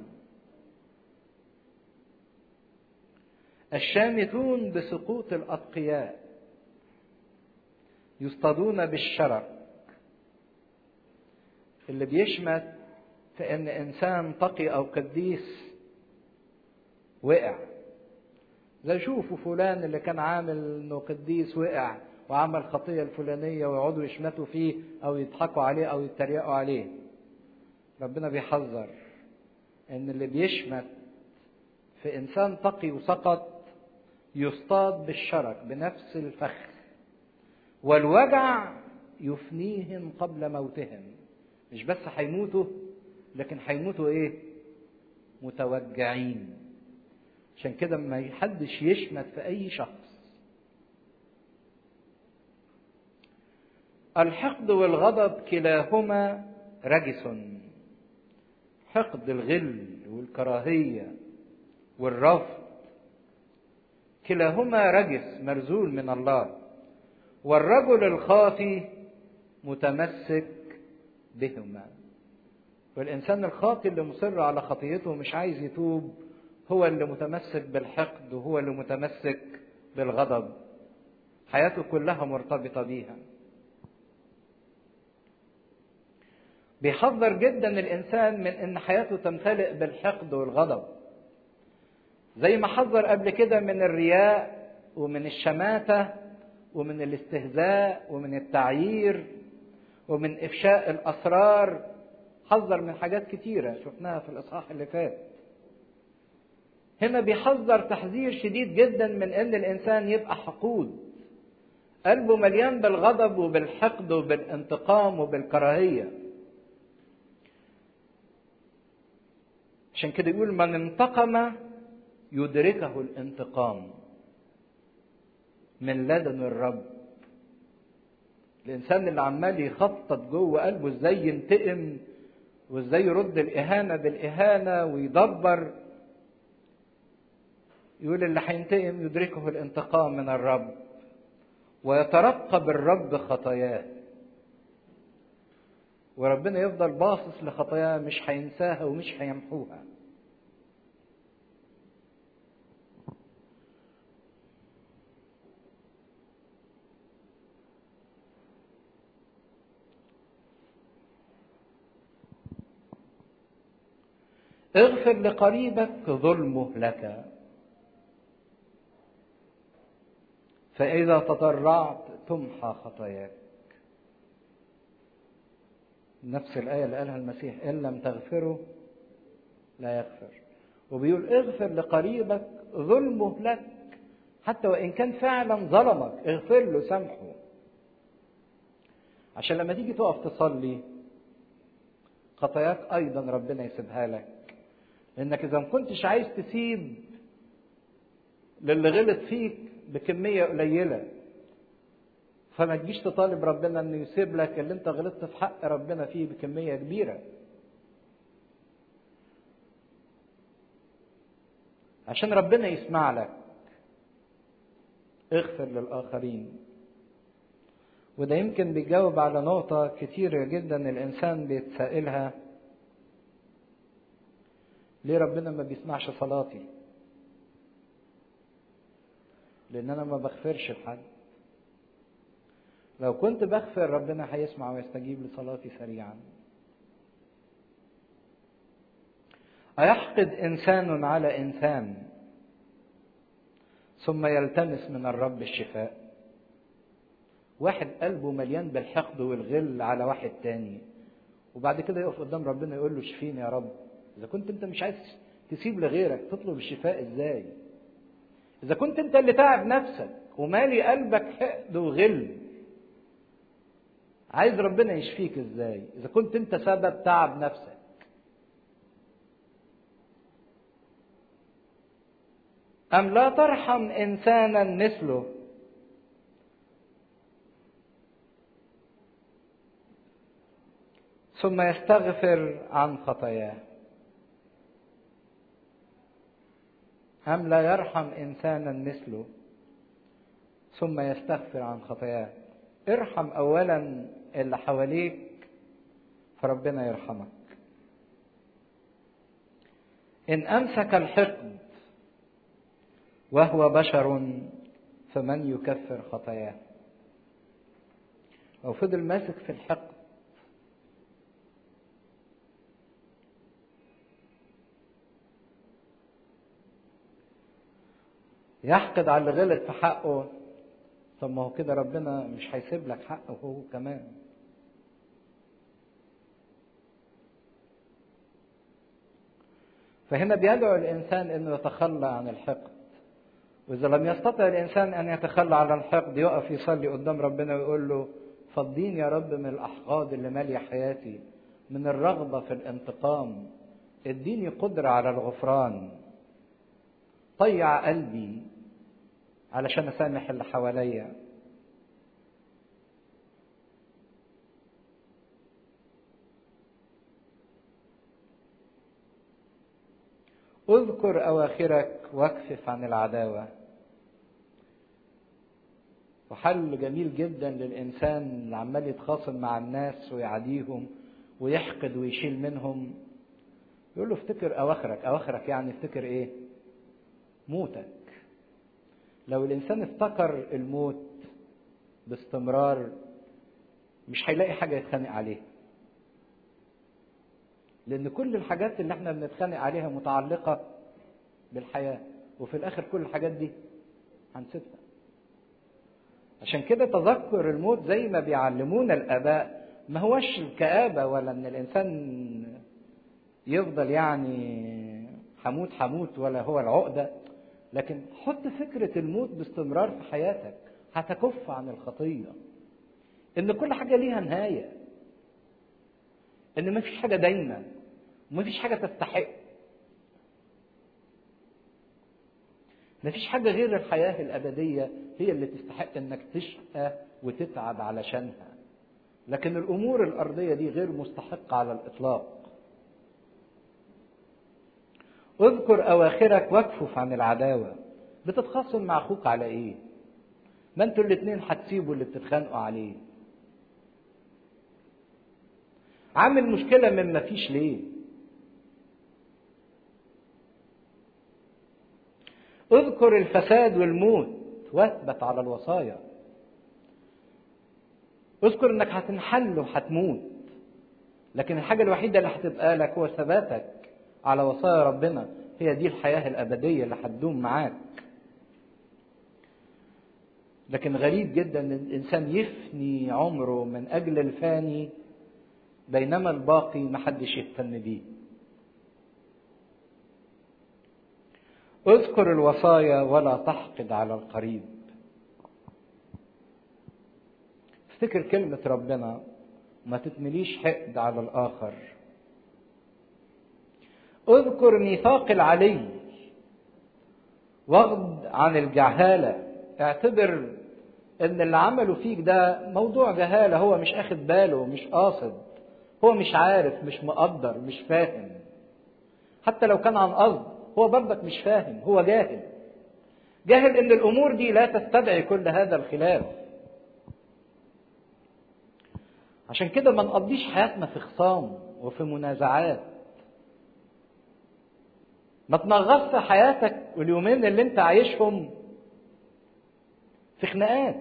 الشامتون بسقوط الأتقياء يصطادون بالشرك اللي بيشمت في ان انسان تقي او قديس وقع زي شوفوا فلان اللي كان عامل انه قديس وقع وعمل خطيه الفلانيه ويقعدوا يشمتوا فيه او يضحكوا عليه او يتريقوا عليه ربنا بيحذر ان اللي بيشمت في انسان تقي وسقط يصطاد بالشرك بنفس الفخ والوجع يفنيهم قبل موتهم مش بس هيموتوا لكن هيموتوا ايه متوجعين عشان كده ما حدش يشمت في اي شخص الحقد والغضب كلاهما رجس حقد الغل والكراهيه والرفض كلاهما رجس مرزول من الله والرجل الخاطي متمسك بهما والإنسان الخاطي اللي مصر على خطيته ومش عايز يتوب هو اللي متمسك بالحقد وهو اللي متمسك بالغضب حياته كلها مرتبطة بيها بيحذر جدا الانسان من ان حياته تمتلئ بالحقد والغضب زي ما حذر قبل كده من الرياء ومن الشماته ومن الاستهزاء ومن التعيير ومن افشاء الاسرار حذر من حاجات كتيره شفناها في الاصحاح اللي فات هنا بيحذر تحذير شديد جدا من ان الانسان يبقى حقود قلبه مليان بالغضب وبالحقد وبالانتقام وبالكراهيه عشان كده يقول من انتقم يدركه الانتقام من لدن الرب الانسان اللي عمال يخطط جوه قلبه ازاي ينتقم وازاي يرد الاهانه بالاهانه ويدبر يقول اللي هينتقم يدركه الانتقام من الرب ويترقب الرب خطاياه وربنا يفضل باصص لخطاياه مش هينساها ومش هيمحوها اغفر لقريبك ظلمه لك فإذا تضرعت تمحى خطاياك نفس الآية اللي قالها المسيح إن لم تغفره لا يغفر وبيقول اغفر لقريبك ظلمه لك حتى وإن كان فعلا ظلمك اغفر له سامحه عشان لما تيجي تقف تصلي خطاياك أيضا ربنا يسيبها لك لأنك إذا ما كنتش عايز تسيب للي غلط فيك بكمية قليلة فما تجيش تطالب ربنا انه يسيب لك اللي انت غلطت في حق ربنا فيه بكمية كبيرة عشان ربنا يسمع لك اغفر للآخرين وده يمكن بيجاوب على نقطة كتيرة جدا الإنسان بيتسائلها ليه ربنا ما بيسمعش صلاتي لان انا ما بغفرش لحد لو كنت بغفر ربنا هيسمع ويستجيب لصلاتي سريعا أيحقد إنسان على إنسان ثم يلتمس من الرب الشفاء واحد قلبه مليان بالحقد والغل على واحد تاني وبعد كده يقف قدام ربنا يقول له شفيني يا رب إذا كنت أنت مش عايز تسيب لغيرك تطلب الشفاء إزاي؟ إذا كنت أنت اللي تعب نفسك ومالي قلبك حقد وغل عايز ربنا يشفيك إزاي؟ إذا كنت أنت سبب تعب نفسك أم لا ترحم إنسانا مثله ثم يستغفر عن خطاياه أم لا يرحم إنسانا مثله ثم يستغفر عن خطاياه ارحم أولا اللي حواليك فربنا يرحمك إن أمسك الحقد وهو بشر فمن يكفر خطاياه لو فضل ماسك في الحقد يحقد على اللي غلط في حقه طب ما هو كده ربنا مش هيسيب لك حقه هو كمان فهنا بيدعو الانسان انه يتخلى عن الحقد واذا لم يستطع الانسان ان يتخلى عن الحقد يقف يصلي قدام ربنا ويقول له فضيني يا رب من الاحقاد اللي ماليه حياتي من الرغبه في الانتقام اديني قدره على الغفران طيع قلبي علشان اسامح اللي حواليا اذكر اواخرك واكفف عن العداوه وحل جميل جدا للانسان اللي عمال يتخاصم مع الناس ويعاديهم ويحقد ويشيل منهم يقول له افتكر اواخرك اواخرك يعني افتكر ايه موتك لو الانسان افتكر الموت باستمرار مش هيلاقي حاجه يتخانق عليها لان كل الحاجات اللي احنا بنتخانق عليها متعلقه بالحياه وفي الاخر كل الحاجات دي هنسيبها عشان كده تذكر الموت زي ما بيعلمونا الاباء ما هوش الكآبة ولا ان الانسان يفضل يعني حموت حموت ولا هو العقدة لكن حط فكرة الموت باستمرار في حياتك هتكف عن الخطية ان كل حاجة ليها نهاية ان مفيش حاجة دايما ومفيش حاجة تستحق مفيش حاجة غير الحياة الأبدية هي اللي تستحق إنك تشقى وتتعب علشانها. لكن الأمور الأرضية دي غير مستحقة على الإطلاق. اذكر أواخرك واكفف عن العداوة. بتتخاصم مع أخوك على إيه؟ ما أنتوا الاتنين هتسيبوا اللي بتتخانقوا عليه. عامل مشكلة من مفيش ليه؟ اذكر الفساد والموت واثبت على الوصايا اذكر انك هتنحل وهتموت لكن الحاجة الوحيدة اللي هتبقى لك هو ثباتك على وصايا ربنا هي دي الحياة الأبدية اللي هتدوم معاك لكن غريب جدا ان الانسان يفني عمره من اجل الفاني بينما الباقي محدش يهتم بيه اذكر الوصايا ولا تحقد على القريب افتكر كلمة ربنا ما تتمليش حقد على الآخر اذكر ميثاق العلي واغض عن الجهالة اعتبر ان اللي عمله فيك ده موضوع جهالة هو مش اخد باله مش قاصد هو مش عارف مش مقدر مش فاهم حتى لو كان عن قصد هو برضك مش فاهم هو جاهل جاهل ان الامور دي لا تستدعي كل هذا الخلاف عشان كده ما نقضيش حياتنا في خصام وفي منازعات ما تنغصش حياتك واليومين اللي انت عايشهم في خناقات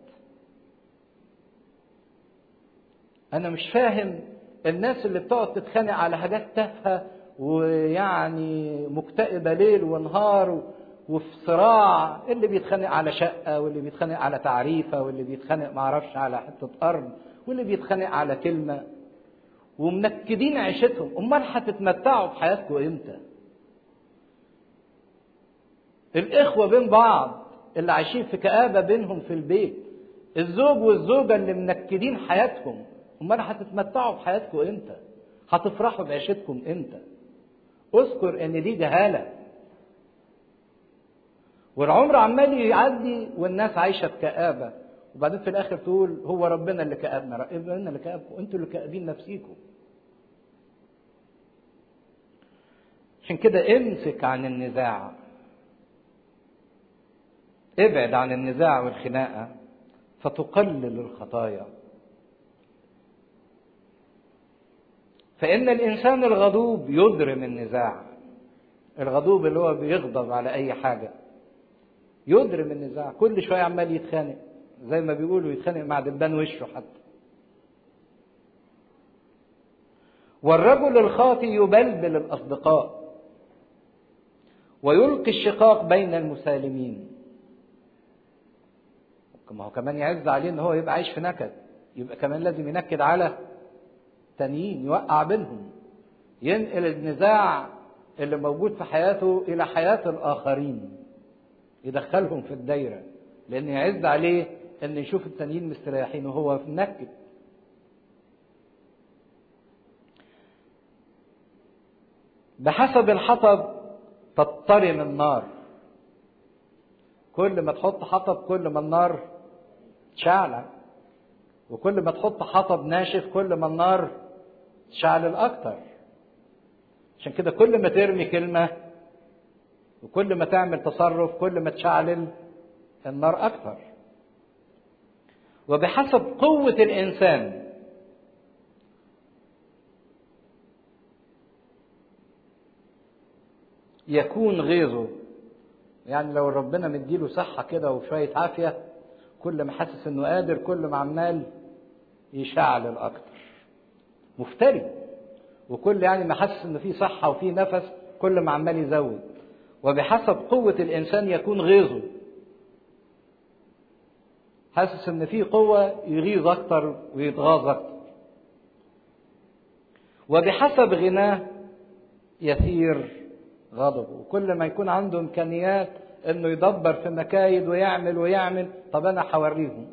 انا مش فاهم الناس اللي بتقعد تتخانق على حاجات تافهه ويعني مكتئبه ليل ونهار وفي صراع اللي بيتخانق على شقه واللي بيتخانق على تعريفه واللي بيتخانق معرفش على حته ارض واللي بيتخانق على كلمه ومنكدين عيشتهم امال هتتمتعوا بحياتكم امتى الاخوه بين بعض اللي عايشين في كآبة بينهم في البيت الزوج والزوجة اللي منكدين حياتهم امال هتتمتعوا بحياتكم امتى هتفرحوا بعيشتكم امتى اذكر ان دي جهالة والعمر عمال يعدي والناس عايشة بكآبة وبعدين في الاخر تقول هو ربنا اللي كآبنا ربنا اللي كآبكم انتوا اللي كآبين نفسيكم عشان كده امسك عن النزاع ابعد عن النزاع والخناقه فتقلل الخطايا فان الانسان الغضوب يضرم النزاع الغضوب اللي هو بيغضب على اي حاجه يضرم النزاع كل شويه عمال يتخانق زي ما بيقولوا يتخانق مع دبان وشه حتى والرجل الخاطي يبلبل الاصدقاء ويلقي الشقاق بين المسالمين ما هو كمان يعز عليه ان هو يبقى عايش في نكد يبقى كمان لازم ينكد على تانيين يوقع بينهم ينقل النزاع اللي موجود في حياته الى حياه الاخرين يدخلهم في الدايره لان يعز عليه ان يشوف التانيين مستريحين وهو في نكد بحسب الحطب تضطرم النار كل ما تحط حطب كل ما النار تشعلل وكل ما تحط حطب ناشف كل ما النار تشعلل اكتر عشان كده كل ما ترمي كلمه وكل ما تعمل تصرف كل ما تشعلل النار اكتر وبحسب قوه الانسان يكون غيظه يعني لو ربنا مديله صحة كده وشوية عافية كل ما حاسس انه قادر كل ما عمال يشعلل اكتر مفتري وكل يعني ما حاسس ان في صحه وفي نفس كل ما عمال يزود وبحسب قوه الانسان يكون غيظه حاسس ان في قوه يغيظ اكتر ويتغاظ اكتر وبحسب غناه يثير غضبه وكل ما يكون عنده امكانيات انه يدبر في مكايد ويعمل ويعمل طب انا هوريهم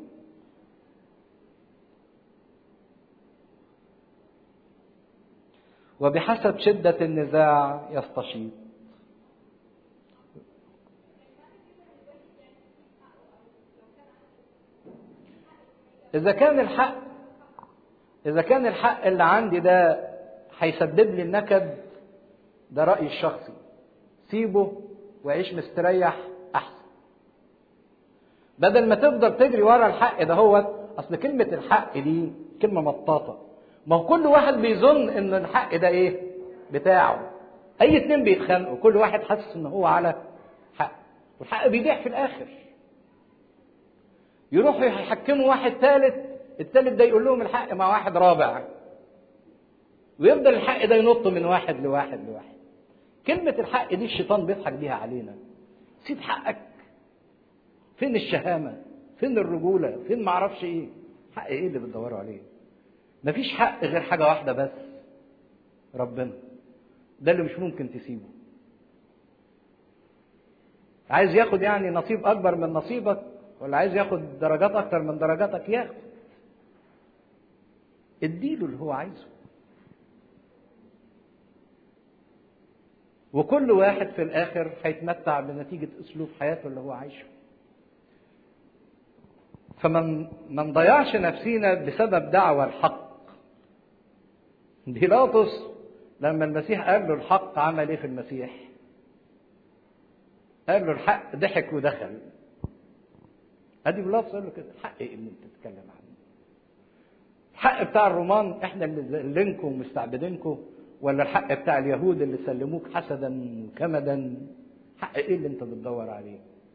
وبحسب شدة النزاع يستشيط إذا كان الحق إذا كان الحق اللي عندي ده هيسبب لي النكد ده رأيي الشخصي سيبه وعيش مستريح أحسن بدل ما تفضل تجري ورا الحق ده هو أصل كلمة الحق دي كلمة مطاطة ما هو كل واحد بيظن إن الحق ده إيه بتاعه أي اتنين بيتخانقوا كل واحد حاسس إن هو على حق والحق بيضيع في الآخر يروحوا يحكموا واحد ثالث الثالث ده يقول لهم الحق مع واحد رابع ويفضل الحق ده ينط من واحد لواحد لواحد كلمة الحق دي الشيطان بيضحك بيها علينا سيب حقك فين الشهامة فين الرجولة فين معرفش ايه حق ايه اللي بتدوروا عليه مفيش حق غير حاجة واحدة بس ربنا ده اللي مش ممكن تسيبه عايز ياخد يعني نصيب اكبر من نصيبك ولا عايز ياخد درجات اكتر من درجاتك ياخد اديله اللي هو عايزه وكل واحد في الاخر هيتمتع بنتيجه اسلوب حياته اللي هو عايشه فما ما نضيعش نفسينا بسبب دعوى الحق بيلاطس لما المسيح قال له الحق عمل ايه في المسيح قال له الحق ضحك ودخل ادي بيلاطس قال له كده الحق ايه اللي انت بتتكلم عنه الحق بتاع الرومان احنا اللي ذلينكم ومستعبدينكم ولا الحق بتاع اليهود اللي سلموك حسدا وكمدا حق ايه اللي انت بتدور عليه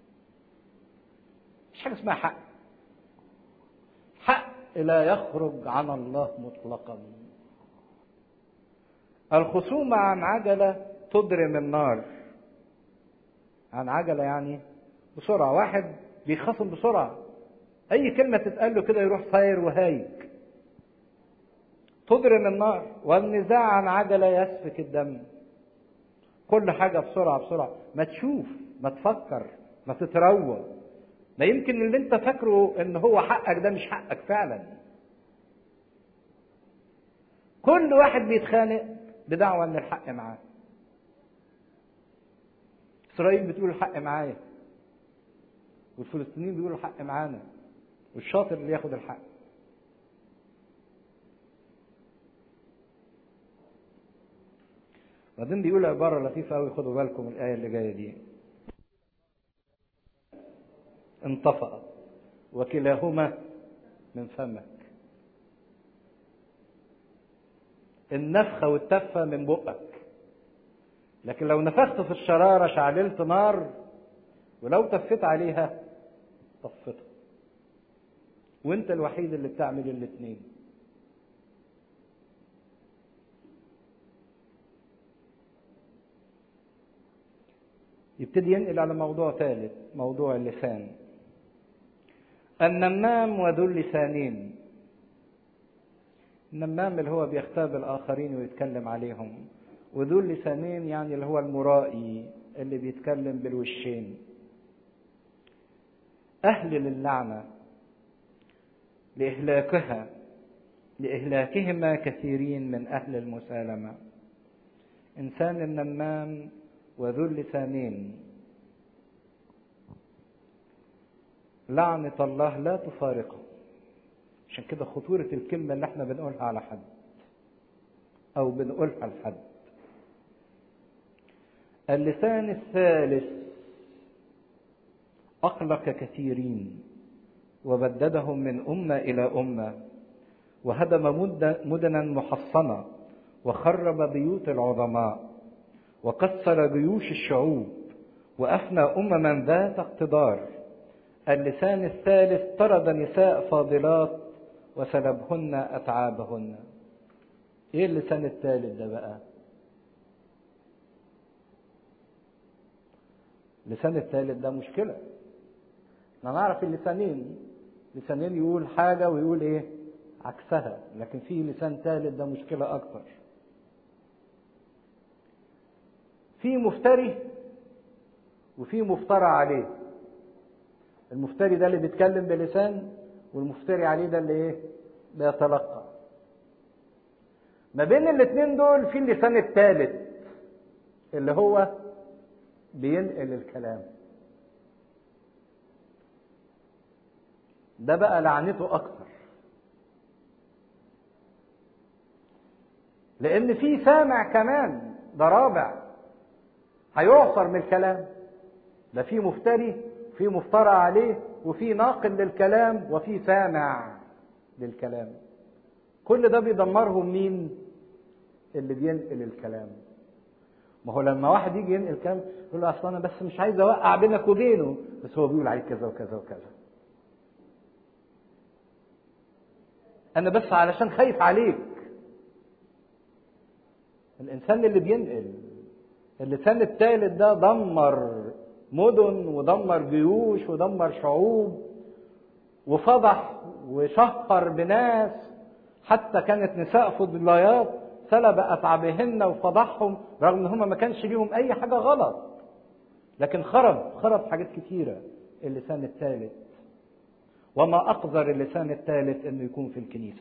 مش حاجه اسمها حق حق لا يخرج عن الله مطلقا الخصومة عن عجلة تضرم النار عن عجلة يعني بسرعة واحد بيخاصم بسرعة أي كلمة تتقال له كده يروح طاير وهايج تضرم النار والنزاع عن عجلة يسفك الدم كل حاجة بسرعة بسرعة ما تشوف ما تفكر ما تتروى ما يمكن اللي انت فاكره ان هو حقك ده مش حقك فعلا كل واحد بيتخانق بدعوى ان الحق معاه اسرائيل بتقول الحق معايا والفلسطينيين بيقولوا الحق معانا والشاطر اللي ياخد الحق بعدين بيقول عبارة لطيفة أوي خدوا بالكم الآية اللي جاية دي انطفأ وكلاهما من فمك النفخة والتفة من بقك لكن لو نفخت في الشرارة شعللت نار ولو تفيت عليها طفتها وانت الوحيد اللي بتعمل الاثنين يبتدي ينقل على موضوع ثالث موضوع اللسان النمام وذو اللسانين النمام اللي هو بيختاب الآخرين ويتكلم عليهم وذو اللسانين يعني اللي هو المرائي اللي بيتكلم بالوشين أهل للعنة لإهلاكها لإهلاكهما كثيرين من أهل المسالمة إنسان النمام وذو اللسانين لعنة الله لا تفارقه عشان كده خطورة الكلمة اللي احنا بنقولها على حد أو بنقولها لحد اللسان الثالث أقلق كثيرين وبددهم من أمة إلى أمة وهدم مدنا محصنة وخرب بيوت العظماء وكسر جيوش الشعوب وأفنى أمما ذات اقتدار اللسان الثالث طرد نساء فاضلات وسلبهن أتعابهن ايه اللسان الثالث ده بقى اللسان الثالث ده مشكلة احنا نعرف اللسانين لسانين يقول حاجة ويقول ايه عكسها لكن في لسان ثالث ده مشكلة أكتر في مفتري وفي مفترى عليه المفتري ده اللي بيتكلم بلسان والمفتري عليه ده اللي ايه بيتلقى ما بين الاثنين دول في اللسان الثالث اللي هو بينقل الكلام ده بقى لعنته اكتر لان في سامع كمان ده رابع هيعصر من الكلام ده في مفتري في مفترى عليه وفي ناقل للكلام وفي سامع للكلام كل ده بيدمرهم مين اللي بينقل الكلام ما هو لما واحد يجي ينقل كلام يقول له اصل انا بس مش عايز اوقع بينك وبينه بس هو بيقول عليك كذا وكذا وكذا انا بس علشان خايف عليك الانسان اللي بينقل اللسان الثالث ده دمر مدن ودمر جيوش ودمر شعوب وفضح وشهر بناس حتى كانت نساء فضليات سلب اتعابهن وفضحهم رغم ان هم ما كانش ليهم اي حاجه غلط لكن خرب خرب حاجات كتيره اللسان الثالث وما اقذر اللسان الثالث انه يكون في الكنيسه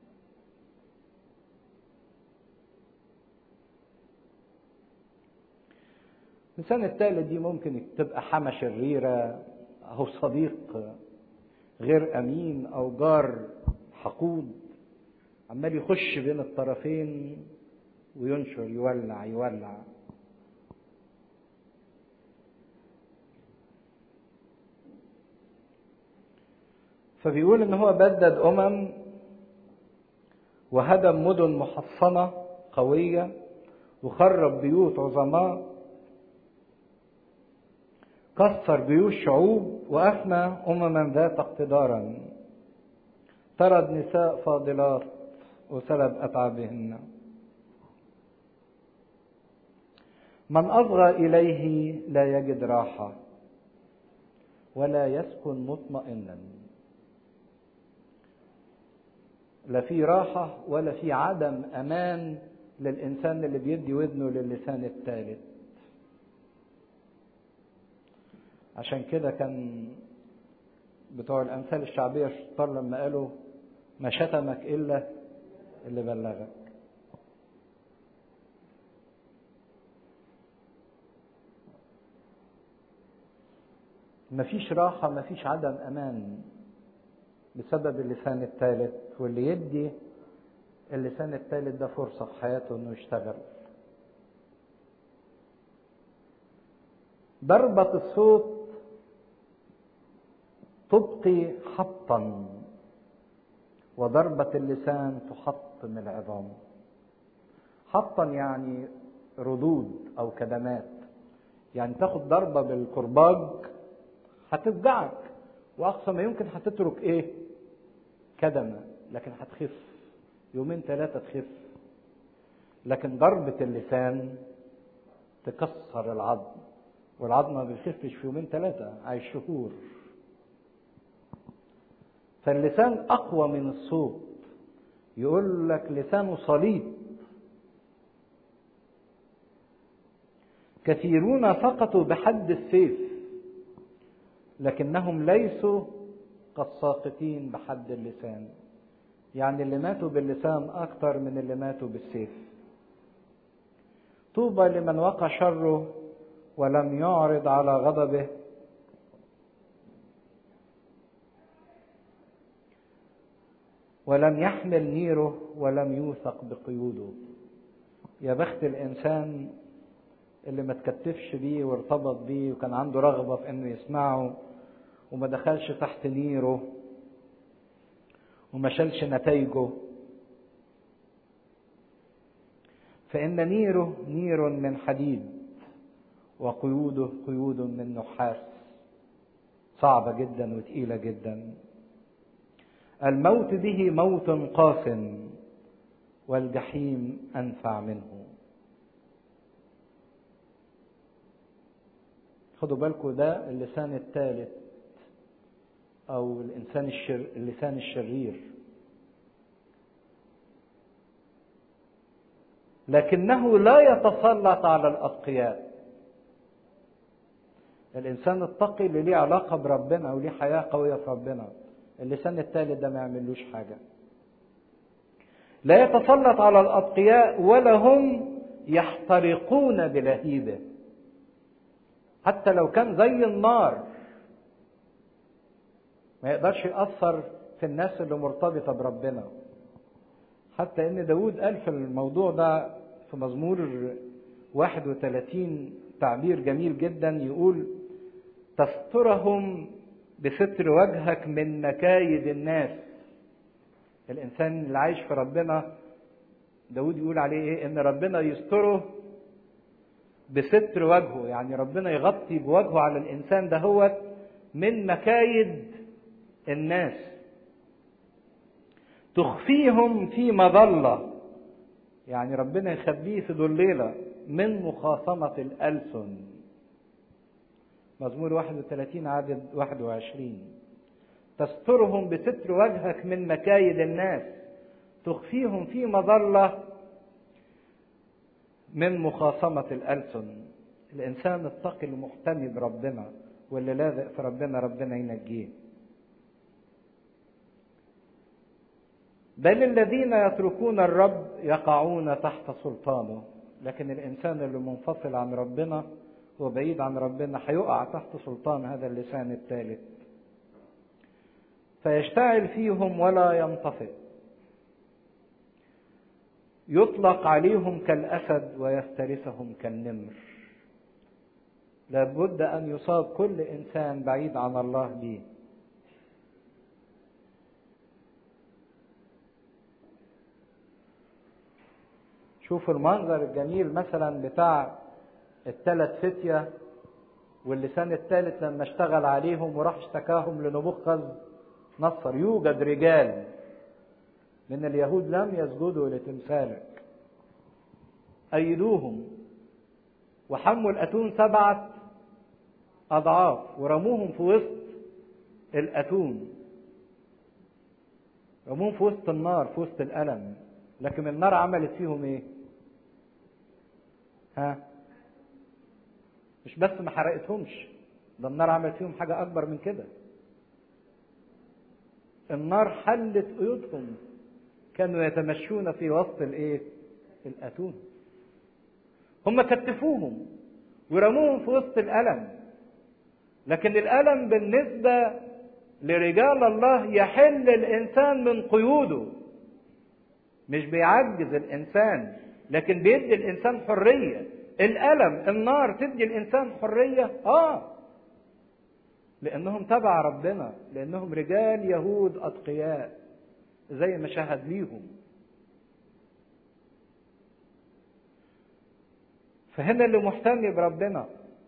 اللسان الثالث دي ممكن تبقى حما شريرة أو صديق غير أمين أو جار حقود عمال يخش بين الطرفين وينشر يولع يولع فبيقول ان هو بدد امم وهدم مدن محصنه قويه وخرب بيوت عظماء كسر بيوت شعوب وافنى امما ذات اقتدارا طرد نساء فاضلات وسلب اتعابهن من اصغى اليه لا يجد راحه ولا يسكن مطمئنا لا في راحه ولا في عدم امان للانسان اللي بيدي ودنه للسان الثالث عشان كده كان بتوع الامثال الشعبيه الشطار لما قالوا ما شتمك الا اللي بلغك مفيش راحة مفيش عدم أمان بسبب اللسان الثالث واللي يدي اللسان الثالث ده فرصة في حياته إنه يشتغل ضربة الصوت تبقي حطا وضربة اللسان تحطم العظام حطا يعني ردود أو كدمات يعني تاخد ضربة بالكرباج هتفجعك وأقصى ما يمكن هتترك إيه كدمة لكن هتخف يومين ثلاثة تخف لكن ضربة اللسان تكسر العظم والعظم ما بيخفش في يومين ثلاثة عايش شهور فاللسان أقوى من الصوت يقول لك لسانه صليب كثيرون سقطوا بحد السيف لكنهم ليسوا كالساقطين بحد اللسان يعني اللي ماتوا باللسان أكثر من اللي ماتوا بالسيف طوبى لمن وقع شره ولم يعرض على غضبه ولم يحمل نيره ولم يوثق بقيوده يا بخت الانسان اللي ما تكتفش بيه وارتبط بيه وكان عنده رغبه في انه يسمعه وما دخلش تحت نيره وما شالش نتائجه فان نيره نير من حديد وقيوده قيود من نحاس صعبه جدا وتقيله جدا الموت به موت قاس والجحيم أنفع منه خدوا بالكم ده اللسان الثالث أو الإنسان الشر... اللسان الشرير لكنه لا يتسلط على الأتقياء الإنسان التقي اللي ليه علاقة بربنا وليه حياة قوية في ربنا اللسان الثالث ده ما يعملوش حاجة لا يتسلط على الأتقياء ولا هم يحترقون بلهيبه حتى لو كان زي النار ما يقدرش يأثر في الناس اللي مرتبطة بربنا حتى ان داود قال في الموضوع ده في مزمور 31 تعبير جميل جدا يقول تسترهم بستر وجهك من مكايد الناس الانسان اللي عايش في ربنا داود يقول عليه ايه ان ربنا يستره بستر وجهه يعني ربنا يغطي بوجهه على الانسان ده هو من مكايد الناس تخفيهم في مظلة يعني ربنا يخبيه في ضليلة من مخاصمة الألسن مزمور 31 عدد 21 تسترهم بستر وجهك من مكايد الناس تخفيهم في مظلة من مخاصمة الألسن الإنسان التقي المحتمي بربنا واللي لازق في ربنا ربنا ينجيه بل الذين يتركون الرب يقعون تحت سلطانه لكن الإنسان اللي منفصل عن ربنا وبعيد عن ربنا هيقع تحت سلطان هذا اللسان الثالث فيشتعل فيهم ولا ينطفئ يطلق عليهم كالأسد ويفترسهم كالنمر لابد أن يصاب كل إنسان بعيد عن الله به شوفوا المنظر الجميل مثلا بتاع الثلاث فتية واللسان الثالث لما اشتغل عليهم وراح اشتكاهم لنبوخذ نصر يوجد رجال من اليهود لم يسجدوا لتمثالك أيدوهم وحموا الأتون سبعة أضعاف ورموهم في وسط الأتون رموهم في وسط النار في وسط الألم لكن النار عملت فيهم ايه ها مش بس ما حرقتهمش ده النار عملت فيهم حاجة أكبر من كده النار حلت قيودهم كانوا يتمشون في وسط الايه الأتون هم كتفوهم ورموهم في وسط الألم لكن الألم بالنسبة لرجال الله يحل الإنسان من قيوده مش بيعجز الإنسان لكن بيدي الإنسان حرية الألم النار تدي الإنسان حرية آه لأنهم تبع ربنا لأنهم رجال يهود أتقياء زي ما شهد ليهم فهنا اللي مهتم بربنا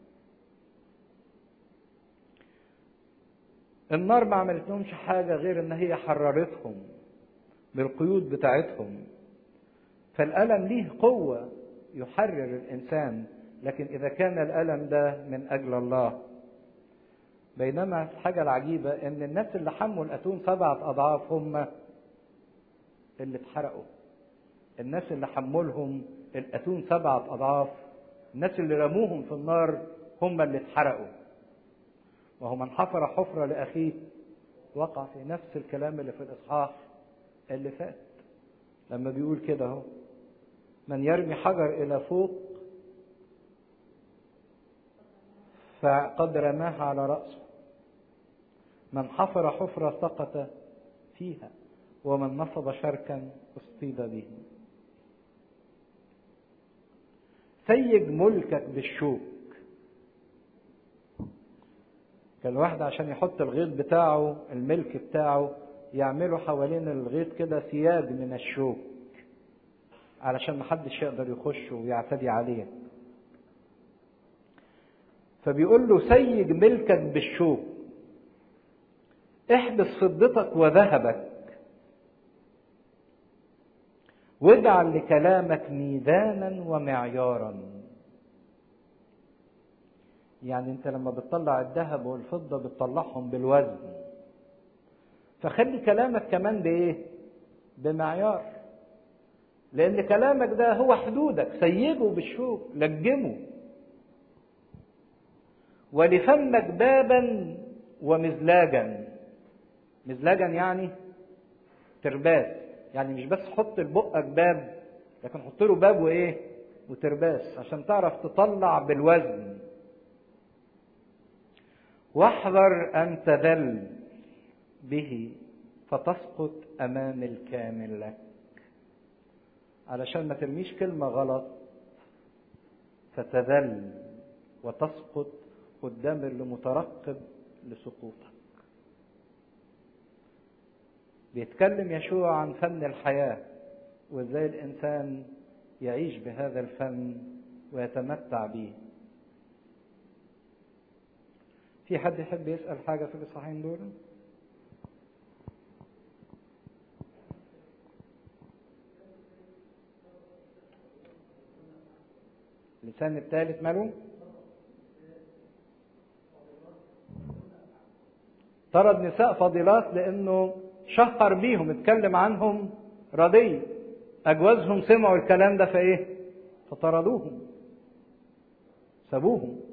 النار ما عملت لهمش حاجة غير ان هي حررتهم بالقيود بتاعتهم فالألم ليه قوة يحرر الإنسان لكن إذا كان الألم ده من أجل الله بينما الحاجة العجيبة إن الناس اللي حموا الأتون سبعة أضعاف هم اللي اتحرقوا الناس اللي حملهم الأتون سبعة أضعاف الناس اللي رموهم في النار هم اللي اتحرقوا وهو من حفر حفرة لأخيه وقع في نفس الكلام اللي في الإصحاح اللي فات لما بيقول كده اهو من يرمي حجر إلى فوق فقد رماها على رأسه من حفر حفرة سقط فيها ومن نصب شركا اصطيب به سيج ملكك بالشوك كان الواحد عشان يحط الغيط بتاعه الملك بتاعه يعملوا حوالين الغيط كده سياج من الشوك علشان محدش يقدر يخش ويعتدي عليه فبيقول له سيج ملكك بالشوك احبس فضتك وذهبك واجعل لكلامك ميزانا ومعيارا يعني انت لما بتطلع الذهب والفضة بتطلعهم بالوزن فخلي كلامك كمان بايه بمعيار لان كلامك ده هو حدودك سيبه بالشوك لجمه ولفمك بابا ومزلاجا مزلاجا يعني ترباس يعني مش بس حط لبقك باب لكن حط له باب وايه وترباس عشان تعرف تطلع بالوزن واحذر ان تذل به فتسقط امام الكامل لك علشان ما ترميش كلمه غلط فتذل وتسقط قدام اللي مترقب لسقوطك بيتكلم يشوع عن فن الحياة وازاي الإنسان يعيش بهذا الفن ويتمتع به في حد يحب يسأل حاجة في الإصحاحين دول؟ اللسان الثالث ماله؟ طرد نساء فاضلات لأنه شهر بيهم اتكلم عنهم ردي أجوازهم سمعوا الكلام ده فإيه؟ فطردوهم سابوهم